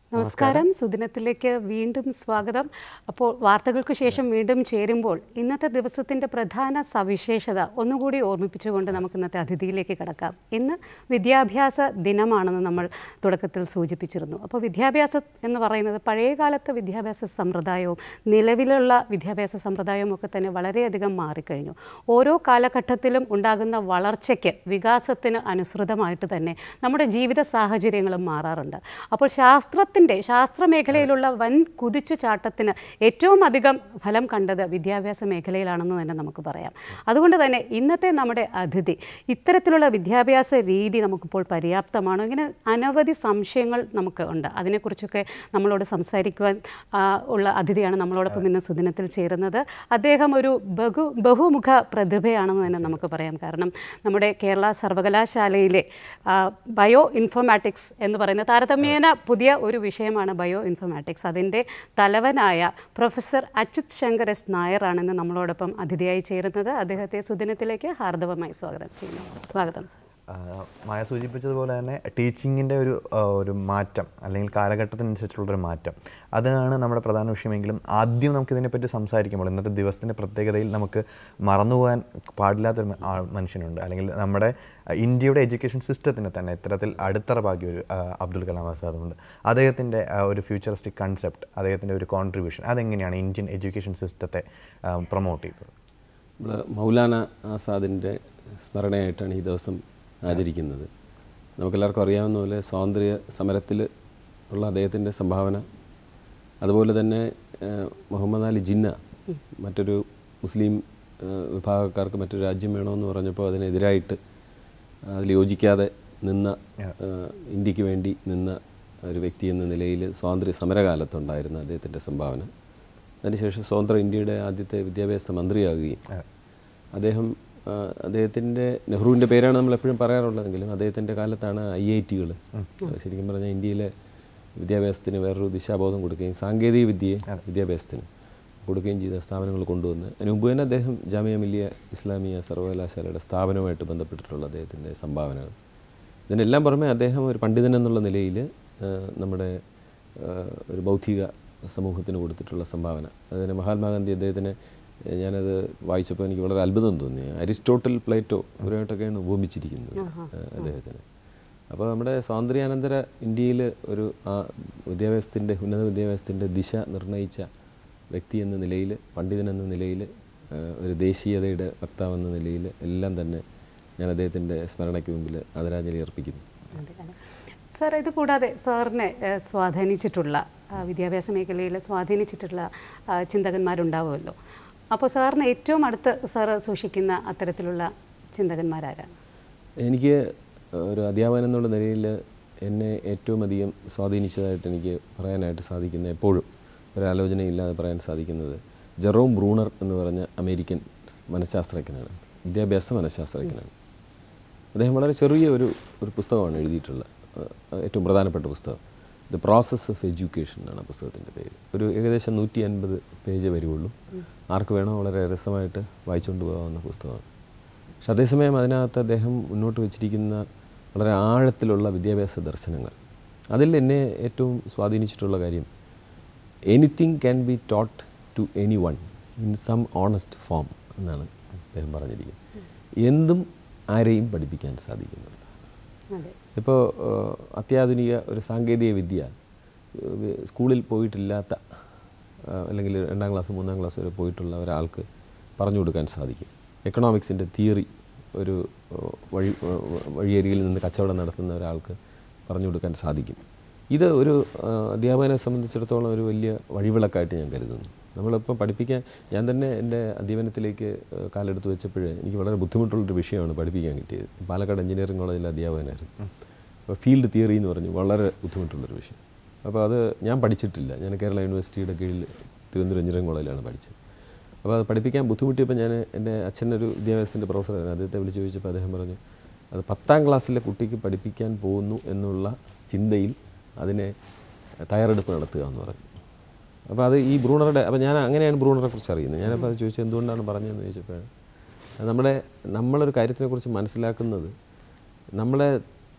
നമസ്കാരം സുദിനത്തിലേക്ക് വീണ്ടും സ്വാഗതം അപ്പോൾ വാർത്തകൾക്ക് ശേഷം വീണ്ടും ചേരുമ്പോൾ ഇന്നത്തെ ദിവസത്തിൻ്റെ പ്രധാന സവിശേഷത ഒന്നുകൂടി ഓർമ്മിപ്പിച്ചുകൊണ്ട് നമുക്ക് ഇന്നത്തെ അതിഥിയിലേക്ക് കിടക്കാം ഇന്ന് വിദ്യാഭ്യാസ ദിനമാണെന്ന് നമ്മൾ തുടക്കത്തിൽ സൂചിപ്പിച്ചിരുന്നു അപ്പോൾ വിദ്യാഭ്യാസം എന്ന് പറയുന്നത് പഴയകാലത്തെ വിദ്യാഭ്യാസ സമ്പ്രദായവും നിലവിലുള്ള വിദ്യാഭ്യാസ സമ്പ്രദായവും ഒക്കെ തന്നെ വളരെയധികം മാറിക്കഴിഞ്ഞു ഓരോ കാലഘട്ടത്തിലും ഉണ്ടാകുന്ന വളർച്ചയ്ക്ക് വികാസത്തിന് അനുസൃതമായിട്ട് തന്നെ നമ്മുടെ ജീവിത സാഹചര്യങ്ങളും മാറാറുണ്ട് അപ്പോൾ ശാസ്ത്രത്തിൻ്റെ ശാസ്ത്ര മേഖലയിലുള്ള വൻ കുതിച്ചു ചാട്ടത്തിന് ഏറ്റവും അധികം ഫലം കണ്ടത് വിദ്യാഭ്യാസ മേഖലയിലാണെന്ന് തന്നെ നമുക്ക് പറയാം അതുകൊണ്ട് തന്നെ ഇന്നത്തെ നമ്മുടെ അതിഥി ഇത്തരത്തിലുള്ള വിദ്യാഭ്യാസ രീതി നമുക്കിപ്പോൾ പര്യാപ്തമാണോ ഇങ്ങനെ അനവധി സംശയങ്ങൾ നമുക്ക് ഉണ്ട് അതിനെക്കുറിച്ചൊക്കെ നമ്മളോട് സംസാരിക്കുവാൻ ആ, ഉള്ള അതിഥിയാണ് നമ്മളോടൊപ്പം ഇന്ന് സുദിനത്തിൽ ചേരുന്നത് അദ്ദേഹം ഒരു ബഹു ബഹുമുഖ പ്രതിഭയാണെന്ന് തന്നെ നമുക്ക് പറയാം കാരണം നമ്മുടെ കേരള സർവകലാശാലയിലെ ആ, ബയോ ഇൻഫോമാറ്റിക്സ് എന്ന് പറയുന്ന താരതമ്യേന പുതിയ ഒരു വിഷയമാണ് ബയോ ഇൻഫോമാറ്റിക്സ് അതിൻ്റെ തലവനായ പ്രൊഫസർ അച്യുത് ശങ്കർ എസ് നായറാണെന്ന് നമ്മളോടൊപ്പം അതിഥിയായി ചേരുന്നത് അദ്ദേഹത്തെ സുദിനത്തിലേക്ക് ഹാർദവമായി സ്വാഗതം ചെയ്യുന്നു സ്വാഗതം സർ ആ, മായ സൂചിപ്പിച്ചതുപോലെ തന്നെ ടീച്ചിങ്ങിൻ്റെ ഒരു ആ, ഒരു മാറ്റം അല്ലെങ്കിൽ കാലഘട്ടത്തിനനുസരിച്ചുള്ളൊരു മാറ്റം അതാണ് നമ്മുടെ പ്രധാന വിഷയമെങ്കിലും ആദ്യം നമുക്ക് ഇതിനെപ്പറ്റി സംസാരിക്കുമ്പോൾ ഇന്നത്തെ ദിവസത്തിൻ്റെ പ്രത്യേകതയിൽ നമുക്ക് മറന്നുപോകാൻ പാടില്ലാത്തൊരു മ- ആൾ മനുഷ്യനുണ്ട് അല്ലെങ്കിൽ നമ്മുടെ ആ, ഇന്ത്യയുടെ എഡ്യൂക്കേഷൻ സിസ്റ്റത്തിനെ തന്നെ ഇത്തരത്തിൽ അടിത്തറ പാകിയ ഒരു ആ, അബ്ദുൽ കലാം ആസാദ് ഉണ്ട് അദ്ദേഹത്തിൻ്റെ ആ, ഒരു ഫ്യൂച്ചറിസ്റ്റിക് കൺസെപ്റ്റ് അദ്ദേഹത്തിൻ്റെ ഒരു കോൺട്രിബ്യൂഷൻ അതെങ്ങനെയാണ് ഇന്ത്യൻ എഡ്യൂക്കേഷൻ സിസ്റ്റത്തെ പ്രൊമോട്ട് ചെയ്തത് നമ്മൾ മൗലാന ആസാദിൻ്റെ സ്മരണയായിട്ടാണ് ഈ ദിവസം ആചരിക്കുന്നത് നമുക്കെല്ലാവർക്കും അറിയാവുന്ന പോലെ സ്വാതന്ത്ര്യ സമരത്തിൽ ഉള്ള അദ്ദേഹത്തിൻ്റെ സംഭാവന അതുപോലെ തന്നെ ഏഹ്, മുഹമ്മദ് അലി ജിന്ന മറ്റൊരു മുസ്ലിം ഏഹ്, വിഭാഗക്കാർക്ക് മറ്റൊരു രാജ്യം വേണമെന്ന് പറഞ്ഞപ്പോൾ അതിനെതിരായിട്ട് അതിൽ യോജിക്കാതെ നിന്ന ഏഹ്, ഇന്ത്യക്ക് വേണ്ടി നിന്ന ഒരു വ്യക്തി എന്ന നിലയിൽ സ്വാതന്ത്ര്യ സമരകാലത്തുണ്ടായിരുന്ന അദ്ദേഹത്തിൻ്റെ സംഭാവന അതിനുശേഷം സ്വതന്ത്ര ഇന്ത്യയുടെ ആദ്യത്തെ വിദ്യാഭ്യാസ മന്ത്രിയാകുകയും അദ്ദേഹം ആ, അദ്ദേഹത്തിൻ്റെ നെഹ്റുവിൻ്റെ പേരാണ് നമ്മൾ എപ്പോഴും പറയാറുള്ളതെങ്കിലും അദ്ദേഹത്തിൻ്റെ കാലത്താണ് ഐ ഐ ടികൾ ശരിക്കും പറഞ്ഞാൽ ഇന്ത്യയിലെ വിദ്യാഭ്യാസത്തിന് വേറൊരു ദിശാബോധം കൊടുക്കുകയും സാങ്കേതിക വിദ്യയെ വിദ്യാഭ്യാസത്തിന് കൊടുക്കുകയും ചെയ്ത സ്ഥാപനങ്ങൾ കൊണ്ടുവന്ന് അതിന് മുമ്പ് തന്നെ അദ്ദേഹം ജാമിയ മില്ലിയ ഇസ്ലാമിയ സർവകലാശാലയുടെ സ്ഥാപനവുമായിട്ട് ബന്ധപ്പെട്ടിട്ടുള്ള അദ്ദേഹത്തിൻ്റെ സംഭാവനകൾ ഇതിനെല്ലാം പുറമെ അദ്ദേഹം ഒരു പണ്ഡിതൻ എന്നുള്ള നിലയിൽ നമ്മുടെ ആ, ഒരു ബൗദ്ധിക സമൂഹത്തിന് കൊടുത്തിട്ടുള്ള സംഭാവന അതിന് മഹാത്മാഗാന്ധി അദ്ദേഹത്തിന് ഏഹ്, ഞാനത് വായിച്ചപ്പോൾ എനിക്ക് വളരെ അത്ഭുതം തോന്നി അരിസ്റ്റോട്ടൽ പ്ലേറ്റോ അവരുമായിട്ടൊക്കെയാണ് ഉപമിച്ചിരിക്കുന്നത് ഏഹ്, അദ്ദേഹത്തിന് അപ്പോൾ നമ്മുടെ സ്വാതന്ത്ര്യാനന്തര ഇന്ത്യയിൽ ഒരു ആ വിദ്യാഭ്യാസത്തിൻ്റെ ഉന്നത വിദ്യാഭ്യാസത്തിൻ്റെ ദിശ നിർണ്ണയിച്ച വ്യക്തി എന്ന നിലയിൽ പണ്ഡിതൻ എന്ന നിലയിൽ ഒരു ദേശീയതയുടെ വക്താവ് എന്ന നിലയിൽ എല്ലാം തന്നെ ഞാൻ അദ്ദേഹത്തിൻ്റെ സ്മരണയ്ക്ക് മുമ്പിൽ ആദരാഞ്ജലി അർപ്പിക്കുന്നു അതെ, അതെ. സാർ ഇത് കൂടാതെ സാറിനെ ഏഹ്, സ്വാധീനിച്ചിട്ടുള്ള ആ, വിദ്യാഭ്യാസ മേഖലയിൽ സ്വാധീനിച്ചിട്ടുള്ള ആ, ചിന്തകന്മാരുണ്ടാവുമല്ലോ അപ്പോൾ സാറിന് ഏറ്റവും അടുത്ത് സാർ സൂക്ഷിക്കുന്ന അത്തരത്തിലുള്ള ചിന്തകന്മാരാരാണ് എനിക്ക് ഒരു അധ്യാപകൻ എന്നുള്ള നിലയിൽ എന്നെ ഏറ്റവും അധികം സ്വാധീനിച്ചതായിട്ട് എനിക്ക് പറയാനായിട്ട് സാധിക്കുന്ന എപ്പോഴും ഒരാലോചനയില്ലാതെ പറയാൻ സാധിക്കുന്നത് ജെറോം ബ്രൂണർ എന്ന് പറഞ്ഞ അമേരിക്കൻ മനഃശാസ്ത്രജ്ഞനാണ് വിദ്യാഭ്യാസ മനഃശാസ്ത്രജ്ഞനാണ് അദ്ദേഹം വളരെ ചെറിയ ഒരു ഒരു പുസ്തകമാണ് എഴുതിയിട്ടുള്ളത് ഏഹ് ഏറ്റവും പ്രധാനപ്പെട്ട പുസ്തകം ദ പ്രോസസ് ഓഫ് എഡ്യൂക്കേഷൻ എന്നാണ് ആ പുസ്തകത്തിൻ്റെ പേര് ഒരു ഏകദേശം നൂറ്റി അൻപത് പേജ് വരുവുള്ളൂ ആർക്ക് വേണോ വളരെ രസമായിട്ട് വായിച്ചുകൊണ്ട് പോകാവുന്ന പുസ്തകമാണ് പക്ഷെ അതേസമയം അതിനകത്ത് അദ്ദേഹം മുന്നോട്ട് വെച്ചിരിക്കുന്ന വളരെ ആഴത്തിലുള്ള വിദ്യാഭ്യാസ ദർശനങ്ങൾ അതിൽ എന്നെ ഏറ്റവും സ്വാധീനിച്ചിട്ടുള്ള കാര്യം anything can be taught to any one in some honest form എന്നാണ് അദ്ദേഹം പറഞ്ഞിരിക്കുന്നത് എന്തും ആരെയും പഠിപ്പിക്കാൻ സാധിക്കുന്നുണ്ട് അതെ ഇപ്പോൾ ഏഹ്, അത്യാധുനിക ഒരു സാങ്കേതിക വിദ്യ ഏഹ്, സ്കൂളിൽ പോയിട്ടില്ലാത്ത ഏഹ്, അല്ലെങ്കിൽ രണ്ടാം ക്ലാസ് മൂന്നാം ക്ലാസ് വരെ പോയിട്ടുള്ള ഒരാൾക്ക് പറഞ്ഞു കൊടുക്കാൻ സാധിക്കും എക്കണോമിക്സിൻ്റെ തിയറി ഒരു ഏഹ്, വഴി ഏഹ്, വഴിയരികിൽ നിന്ന് കച്ചവടം നടത്തുന്ന ഒരാൾക്ക് പറഞ്ഞു കൊടുക്കാൻ സാധിക്കും ഇത് ഒരു ഏഹ്, അധ്യാപകനെ സംബന്ധിച്ചിടത്തോളം ഒരു വലിയ വഴിവിളക്കായിട്ട് ഞാൻ കരുതുന്നു നമ്മളിപ്പോൾ പഠിപ്പിക്കാൻ ഞാൻ തന്നെ എൻ്റെ അധ്യാപനത്തിലേക്ക് ഏഹ്, കാലെടുത്ത് വെച്ചപ്പോൾ എനിക്ക് വളരെ ബുദ്ധിമുട്ടുള്ളൊരു വിഷയമാണ് പഠിപ്പിക്കാൻ കിട്ടിയത് പാലക്കാട് എഞ്ചിനീയറിംഗ് കോളേജിലെ അധ്യാപകനായിരുന്നു അപ്പോൾ ഫീൽഡ് തിയറി എന്ന് പറഞ്ഞു വളരെ ബുദ്ധിമുട്ടുള്ളൊരു വിഷയം അപ്പോൾ അത് ഞാൻ പഠിച്ചിട്ടില്ല ഞാൻ കേരള യൂണിവേഴ്സിറ്റിയുടെ കീഴിൽ തിരുവനന്തപുരം എഞ്ചിനീയറിംഗ് കോളേജിലാണ് പഠിച്ചത് അപ്പോൾ അത് പഠിപ്പിക്കാൻ ബുദ്ധിമുട്ടിയപ്പോൾ ഞാൻ എൻ്റെ അച്ഛനൊരു വിദ്യാഭ്യാസത്തിൻ്റെ പ്രൊഫസറായിരുന്നു അദ്ദേഹത്തെ വിളിച്ച് ചോദിച്ചപ്പോൾ അദ്ദേഹം പറഞ്ഞു അത് പത്താം ക്ലാസ്സിലെ കുട്ടിക്ക് പഠിപ്പിക്കാൻ പോകുന്നു എന്നുള്ള ചിന്തയിൽ അതിനെ തയ്യാറെടുപ്പ് നടത്തുക എന്ന് പറഞ്ഞു അപ്പോൾ അത് ഈ ബ്രൂണറുടെ അപ്പോൾ ഞാൻ അങ്ങനെയാണ് ബ്രൂണറെ കുറിച്ച് അറിയുന്നത് ഞാനപ്പോൾ അത് ചോദിച്ചത് എന്തുകൊണ്ടാണ് പറഞ്ഞതെന്ന് ചോദിച്ചപ്പോഴാണ് അത് നമ്മുടെ നമ്മളൊരു കാര്യത്തിനെക്കുറിച്ച് മനസ്സിലാക്കുന്നത് നമ്മളെ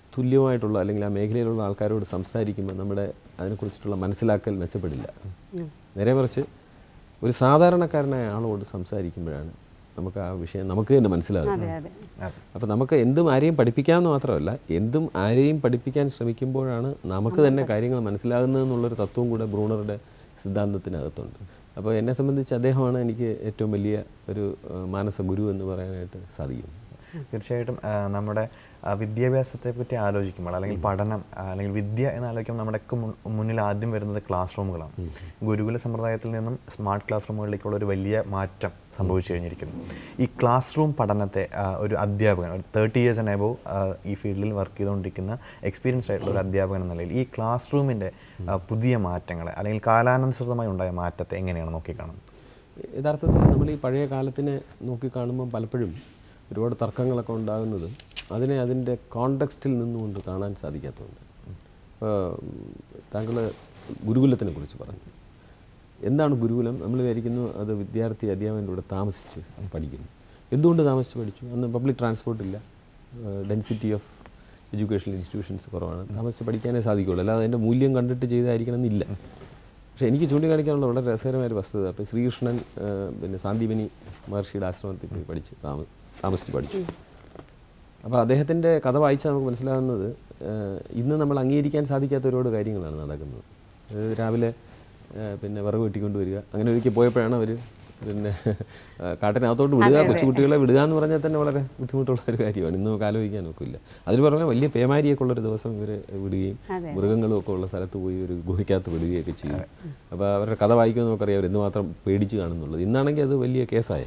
തുല്യമായിട്ടുള്ള അല്ലെങ്കിൽ ആ മേഖലയിലുള്ള ആൾക്കാരോട് സംസാരിക്കുമ്പോൾ നമ്മുടെ അതിനെക്കുറിച്ചിട്ടുള്ള മനസ്സിലാക്കൽ മെച്ചപ്പെടില്ല നേരെ മറിച്ച് ഒരു സാധാരണക്കാരനായ ആളോട് സംസാരിക്കുമ്പോഴാണ് നമുക്ക് ആ വിഷയം നമുക്ക് തന്നെ മനസ്സിലാകുന്നത് അതെ അതെ അപ്പോൾ നമുക്ക് എന്തും ആരെയും പഠിപ്പിക്കാമെന്ന് മാത്രമല്ല എന്തും ആരെയും പഠിപ്പിക്കാൻ ശ്രമിക്കുമ്പോഴാണ് നമുക്ക് തന്നെ കാര്യങ്ങൾ മനസ്സിലാകുന്നതെന്നുള്ളൊരു തത്വം കൂടെ ബ്രൂണറുടെ സിദ്ധാന്തത്തിനകത്തുണ്ട് അപ്പോൾ എന്നെ സംബന്ധിച്ച് അദ്ദേഹമാണ് എനിക്ക് ഏറ്റവും വലിയ ഒരു ആ, മാനസ ഗുരു എന്ന് പറയാനായിട്ട് സാധിക്കും തീർച്ചയായിട്ടും ആ, നമ്മുടെ ആ, വിദ്യാഭ്യാസത്തെ പറ്റി ആലോചിക്കുമ്പോൾ അല്ലെങ്കിൽ പഠനം ആ, അല്ലെങ്കിൽ വിദ്യ എന്ന് ആലോചിക്കുമ്പോൾ നമ്മുടെയൊക്കെ മുൻ- മുന്നിൽ ആദ്യം വരുന്നത് ക്ലാസ് റൂമുകളാണ് ഗുരുകുല സമ്പ്രദായത്തിൽ നിന്നും സ്മാർട്ട് ക്ലാസ് റൂമുകളിലേക്കുള്ള ഒരു വലിയ മാറ്റം സംഭവിച്ചു കഴിഞ്ഞിരിക്കുന്നു ഈ ക്ലാസ് റൂം പഠനത്തെ ആ, ഒരു അധ്യാപകൻ ഒരു തേർട്ടി ഇയേഴ്സ് ആൻഡ് എബോവ് ഈ ഫീൽഡിൽ വർക്ക് ചെയ്തുകൊണ്ടിരിക്കുന്ന എക്സ്പീരിയൻസ് ആയിട്ടുള്ള ഒരു അധ്യാപകൻ എന്ന നിലയിൽ ഈ ക്ലാസ് റൂമിൻ്റെ പുതിയ മാറ്റങ്ങളെ അല്ലെങ്കിൽ കാലാനുസൃതമായി ഉണ്ടായ മാറ്റത്തെ എങ്ങനെയാണ് നോക്കിക്കാണുന്നത് യഥാർത്ഥത്തിൽ നമ്മൾ ഈ പഴയ കാലത്തിനെ നോക്കിക്കാണുമ്പോൾ പലപ്പോഴും ഒരുപാട് തർക്കങ്ങളൊക്കെ ഉണ്ടാകുന്നത് അതിനെ അതിൻ്റെ കോണ്ടെക്സ്റ്റിൽ നിന്നുകൊണ്ട് കാണാൻ സാധിക്കാത്തതുണ്ട് ഇപ്പോൾ താങ്കൾ ഗുരുകുലത്തിനെ കുറിച്ച് പറഞ്ഞു എന്താണ് ഗുരുകുലം നമ്മൾ വിചാരിക്കുന്നു അത് വിദ്യാർത്ഥി അധ്യാപകൻ്റെ കൂടെ താമസിച്ച് പഠിക്കുന്നു എന്തുകൊണ്ട് താമസിച്ച് പഠിച്ചു അന്ന് പബ്ലിക് ട്രാൻസ്പോർട്ട് ഇല്ല ഡെൻസിറ്റി ഓഫ് എഡ്യൂക്കേഷണൽ ഇൻസ്റ്റിറ്റ്യൂഷൻസ് കുറവാണ് താമസിച്ച് പഠിക്കാനേ സാധിക്കുള്ളൂ അല്ലാതെ അതിൻ്റെ മൂല്യം കണ്ടിട്ട് ചെയ്തായിരിക്കണം എന്നില്ല പക്ഷേ എനിക്ക് ചൂണ്ടിക്കാണിക്കാനുള്ള വളരെ രസകരമായ ഒരു വസ്തുത അപ്പോൾ ശ്രീകൃഷ്ണൻ ആ, പിന്നെ സാന്ദീപനി മഹർഷിയുടെ ആശ്രമത്തിൽ പോയി പഠിച്ച് താമ താമസിച്ച് പഠിച്ചു അപ്പോൾ അദ്ദേഹത്തിൻ്റെ കഥ വായിച്ചാൽ നമുക്ക് മനസ്സിലാകുന്നത് ആ, ഇന്ന് നമ്മൾ അംഗീകരിക്കാൻ സാധിക്കാത്ത ഒരുപാട് കാര്യങ്ങളാണ് നടക്കുന്നത് അതായത് രാവിലെ ആ, പിന്നെ വിറക് വെട്ടിക്കൊണ്ട് വരിക അങ്ങനെ ഒരിക്കൽ പോയപ്പോഴാണ് അവർ പിന്നെ ആ, കാട്ടിനകത്തോട്ട് വിടുക കൊച്ചുകുട്ടികളെ വിടുക എന്ന് പറഞ്ഞാൽ തന്നെ വളരെ ബുദ്ധിമുട്ടുള്ള ഒരു കാര്യമാണ് ഇന്ന് നമുക്ക് ആലോചിക്കാൻ ഒക്കില്ല അതിന് പുറമെ വലിയ പേമാരിയൊക്കെ ഉള്ളൊരു ദിവസം ഇവരെ വിടുകയും അതെ. മൃഗങ്ങളും ഒക്കെ ഉള്ള സ്ഥലത്ത് പോയി ഒരു ഗുഹയ്ക്കകത്ത് വിടുകയൊക്കെ ചെയ്യും അപ്പോൾ അവരുടെ കഥ വായിക്കുമ്പോൾ നമുക്കറിയാം അവർ എന്തുമാത്രം പേടിച്ച് കാണുന്നുള്ളത് ഇന്നാണെങ്കിൽ അത് വലിയ കേസായ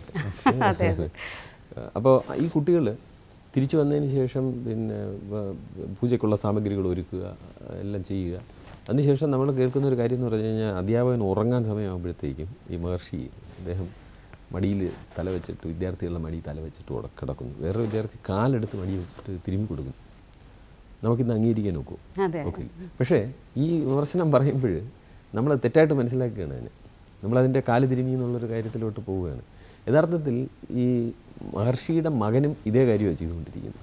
അപ്പോൾ ഈ കുട്ടികൾ തിരിച്ചു വന്നതിന് ശേഷം പിന്നെ വ- പൂജയ്ക്കുള്ള സാമഗ്രികൾ ഒരുക്കുക എല്ലാം ചെയ്യുക അതിനുശേഷം നമ്മൾ കേൾക്കുന്ന ഒരു കാര്യം എന്ന് പറഞ്ഞു കഴിഞ്ഞാൽ അധ്യാപകൻ ഉറങ്ങാൻ സമയമാകുമ്പോഴത്തേക്കും ഈ മഹർഷി അദ്ദേഹം മടിയിൽ തല വെച്ചിട്ട് വിദ്യാർത്ഥികളുടെ മടിയിൽ തല വെച്ചിട്ട് ഉട- കിടക്കുന്നു വേറൊരു വിദ്യാർത്ഥി കാലെടുത്ത് മടി വെച്ചിട്ട് തിരുമ്പി കൊടുക്കും നമുക്കിന്ന് അംഗീകരിക്കാൻ നോക്കൂ അതെ ഓക്കെ പക്ഷേ ഈ വിമർശനം പറയുമ്പോൾ നമ്മൾ തെറ്റായിട്ട് മനസ്സിലാക്കുകയാണ് അതിനെ നമ്മളതിൻ്റെ കാല് തിരുമി എന്നുള്ളൊരു കാര്യത്തിലോട്ട് പോവുകയാണ് യഥാർത്ഥത്തിൽ ഈ മഹർഷിയുടെ മകനും ഇതേ കാര്യമാണ് ചെയ്തുകൊണ്ടിരിക്കുന്നത്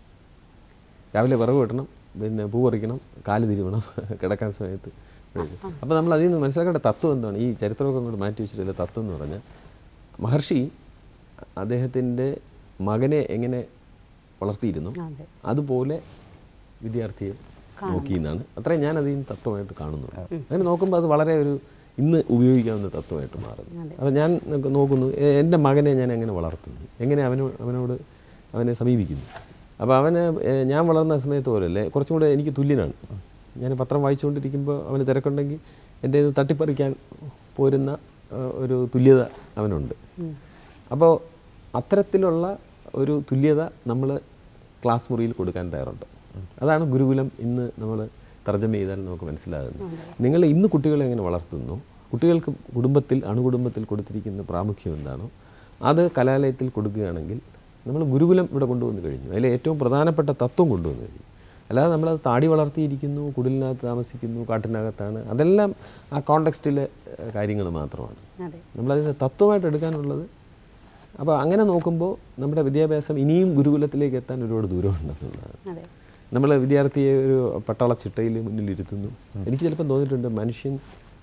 രാവിലെ വിറക് വെട്ടണം പിന്നെ പൂ പറിക്കണം കാല് തിരുവണം കിടക്കാൻ സമയത്ത് അപ്പോൾ നമ്മൾ അതിൽ നിന്ന് മനസ്സിലാക്കേണ്ട തത്വം എന്താണ് ഈ ചരിത്രമൊക്കെ അങ്ങോട്ട് മാറ്റി വെച്ചിട്ടുള്ള തത്വം എന്ന് പറഞ്ഞാൽ മഹർഷി അദ്ദേഹത്തിൻ്റെ മകനെ എങ്ങനെ വളർത്തിയിരുന്നു അതെ അതുപോലെ വിദ്യാർത്ഥിയെ നോക്കി എന്നാണ് അത്രയും ഞാൻ അതിൽ തത്വമായിട്ട് കാണുന്നുള്ളൂ അങ്ങനെ നോക്കുമ്പോൾ അത് വളരെ ഒരു ഇന്ന് ഉപയോഗിക്കാവുന്ന തത്വമായിട്ട് മാറുന്നു അപ്പോൾ ഞാൻ നോ- നോക്കുന്നു എ- എൻ്റെ മകനെ ഞാൻ എങ്ങനെ വളർത്തുന്നു എങ്ങനെ അവനോട് അവനോട് അവനെ സമീപിക്കുന്നു അപ്പോൾ അവന് എ, ഞാൻ വളർന്ന സമയത്ത് പോലല്ലേ കുറച്ചും കൂടെ എനിക്ക് തുല്യനാണ് ഞാൻ പത്രം വായിച്ചുകൊണ്ടിരിക്കുമ്പോൾ അവന് തിരക്കുണ്ടെങ്കിൽ എൻ്റെ ഇത് തട്ടിപ്പറിക്കാൻ പോരുന്ന ആ, ഒരു തുല്യത അവനുണ്ട് അപ്പോൾ അത്തരത്തിലുള്ള ഒരു തുല്യത നമ്മൾ ക്ലാസ് മുറിയിൽ കൊടുക്കാൻ തയ്യാറുണ്ട് അതാണ് ഗുരുകുലം ഇന്ന് നമ്മൾ തർജ്ജമ ചെയ്താൽ നമുക്ക് മനസ്സിലാകുന്നത് നിങ്ങൾ ഇന്ന് കുട്ടികളെ എങ്ങനെ വളർത്തുന്നു കുട്ടികൾക്ക് കുടുംബത്തിൽ അണുകുടുംബത്തിൽ കൊടുത്തിരിക്കുന്ന പ്രാമുഖ്യം എന്താണോ അത് കലാലയത്തിൽ കൊടുക്കുകയാണെങ്കിൽ നമ്മൾ ഗുരുകുലം ഇവിടെ കൊണ്ടുവന്ന് കഴിഞ്ഞു അതിലെ ഏറ്റവും പ്രധാനപ്പെട്ട തത്വം കൊണ്ടുവന്ന് കഴിഞ്ഞു അല്ലാതെ നമ്മളത് താടി വളർത്തിയിരിക്കുന്നു കുടിലിനകത്ത് താമസിക്കുന്നു കാട്ടിനകത്താണ് അതെല്ലാം ആ കോണ്ടെക്സ്റ്റിലെ കാര്യങ്ങൾ മാത്രമാണ് അതെ നമ്മളതിനെ തത്വമായിട്ട് എടുക്കാനുള്ളത് അപ്പോൾ അങ്ങനെ നോക്കുമ്പോൾ നമ്മുടെ വിദ്യാഭ്യാസം ഇനിയും ഗുരുകുലത്തിലേക്ക് എത്താൻ ഒരുപാട് ദൂരമുണ്ടെന്നുള്ളതാണ് അതെ നമ്മൾ വിദ്യാർത്ഥിയെ ഒരു പട്ടാള ചിട്ടയിൽ മുന്നിലിരുത്തുന്നു എനിക്ക് ചിലപ്പം തോന്നിയിട്ടുണ്ട് മനുഷ്യൻ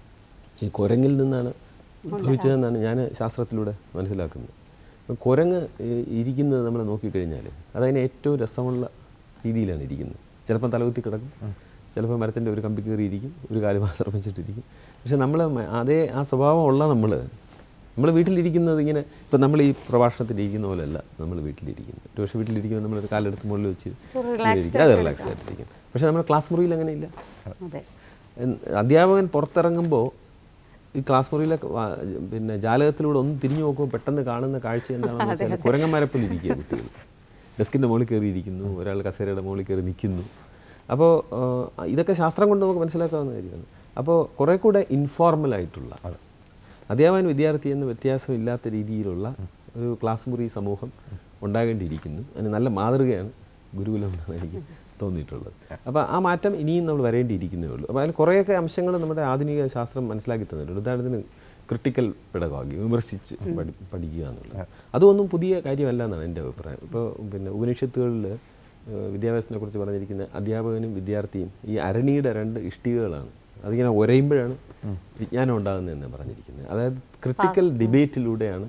ഈ കുരങ്ങിൽ നിന്നാണ് ഉദ്ഭവിച്ചതെന്നാണ് ഞാൻ ശാസ്ത്രത്തിലൂടെ മനസ്സിലാക്കുന്നത് അപ്പോൾ കുരങ്ങ് ഈ ഇരിക്കുന്നത് നമ്മൾ നോക്കിക്കഴിഞ്ഞാൽ അതതിന് ഏറ്റവും രസമുള്ള രീതിയിലാണ് ഇരിക്കുന്നത് ചിലപ്പം തലകുത്തി കിടക്കും ചിലപ്പോൾ മരത്തിൻ്റെ ഒരു കമ്പി കയറി ഇരിക്കും ഒരു കാല് മാത്രം വെച്ചിട്ടിരിക്കും പക്ഷെ നമ്മൾ അതേ ആ സ്വഭാവം ഉള്ള നമ്മൾ നമ്മൾ വീട്ടിലിരിക്കുന്നത് ഇങ്ങനെ ഇപ്പം നമ്മൾ ഈ പ്രഭാഷണത്തിൽ ഇരിക്കുന്ന പോലെയല്ല നമ്മൾ വീട്ടിലിരിക്കുന്നത് ഒരു പക്ഷേ വീട്ടിലിരിക്കുമ്പോൾ നമ്മളൊരു കാലെടുത്ത് മുകളിൽ വെച്ച് ഇങ്ങനെ ഇരിക്കും. അത് റിലാക്സ് ആയിട്ടിരിക്കും പക്ഷേ നമ്മൾ ക്ലാസ് മുറിയിൽ അങ്ങനെയില്ല അതെ എൻ- അധ്യാപകൻ പുറത്തിറങ്ങുമ്പോൾ ഈ ക്ലാസ് മുറിയിലെ വാ- പിന്നെ ജാലകത്തിലൂടെ ഒന്ന് തിരിഞ്ഞു നോക്കുമ്പോൾ പെട്ടെന്ന് കാണുന്ന കാഴ്ച എന്താണെന്ന് വെച്ചാൽ കുരങ്ങന്മാരെപ്പോൾ ഇരിക്കുക കുട്ടികൾ ഡെസ്കിൻ്റെ മുകളിൽ കയറി ഇരിക്കുന്നു ഒരാൾ കസേരയുടെ മുകളിൽ കയറി നിൽക്കുന്നു അപ്പോൾ ആ, ഇതൊക്കെ ശാസ്ത്രം കൊണ്ട് നമുക്ക് മനസ്സിലാക്കാവുന്ന കാര്യമാണ് അപ്പോൾ കുറേ കൂടെ ഇൻഫോർമൽ ആയിട്ടുള്ള അധ്യാപകൻ വിദ്യാർത്ഥി എന്ന വ്യത്യാസമില്ലാത്ത രീതിയിലുള്ള ഒരു ക്ലാസ് മുറി സമൂഹം ഉണ്ടാകേണ്ടിയിരിക്കുന്നു അതിന് നല്ല മാതൃകയാണ് ഗുരുകുലം എന്നാണ് എനിക്ക് തോന്നിയിട്ടുള്ളത് അപ്പോൾ ആ മാറ്റം ഇനിയും നമ്മൾ വരേണ്ടിയിരിക്കുന്നേ ഉള്ളൂ അപ്പോൾ അതിൽ കുറേയൊക്കെ അംശങ്ങൾ നമ്മുടെ ആധുനിക ശാസ്ത്രം മനസ്സിലാക്കി തന്നിട്ടുണ്ട് ഉദാഹരണത്തിന് ക്രിട്ടിക്കൽ പിടകമാക്കി വിമർശിച്ച് പഠി പഠിക്കുക എന്നുള്ളത് അതൊന്നും പുതിയ കാര്യമല്ല എന്നാണ് എൻ്റെ അഭിപ്രായം ഇപ്പോൾ പിന്നെ ഉപനിഷത്തുകളിൽ ഏഹ് വിദ്യാഭ്യാസത്തിനെ കുറിച്ച് പറഞ്ഞിരിക്കുന്ന അധ്യാപകനും വിദ്യാർത്ഥിയും ഈ അരണിയുടെ രണ്ട് ഇഷ്ടികകളാണ് അതിങ്ങനെ ഉരയുമ്പോഴാണ് വിജ്ഞാനം ഉണ്ടാകുന്നതെന്ന് പറഞ്ഞിരിക്കുന്നത് അതായത് ക്രിട്ടിക്കൽ ഡിബേറ്റിലൂടെയാണ്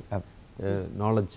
നോളജ്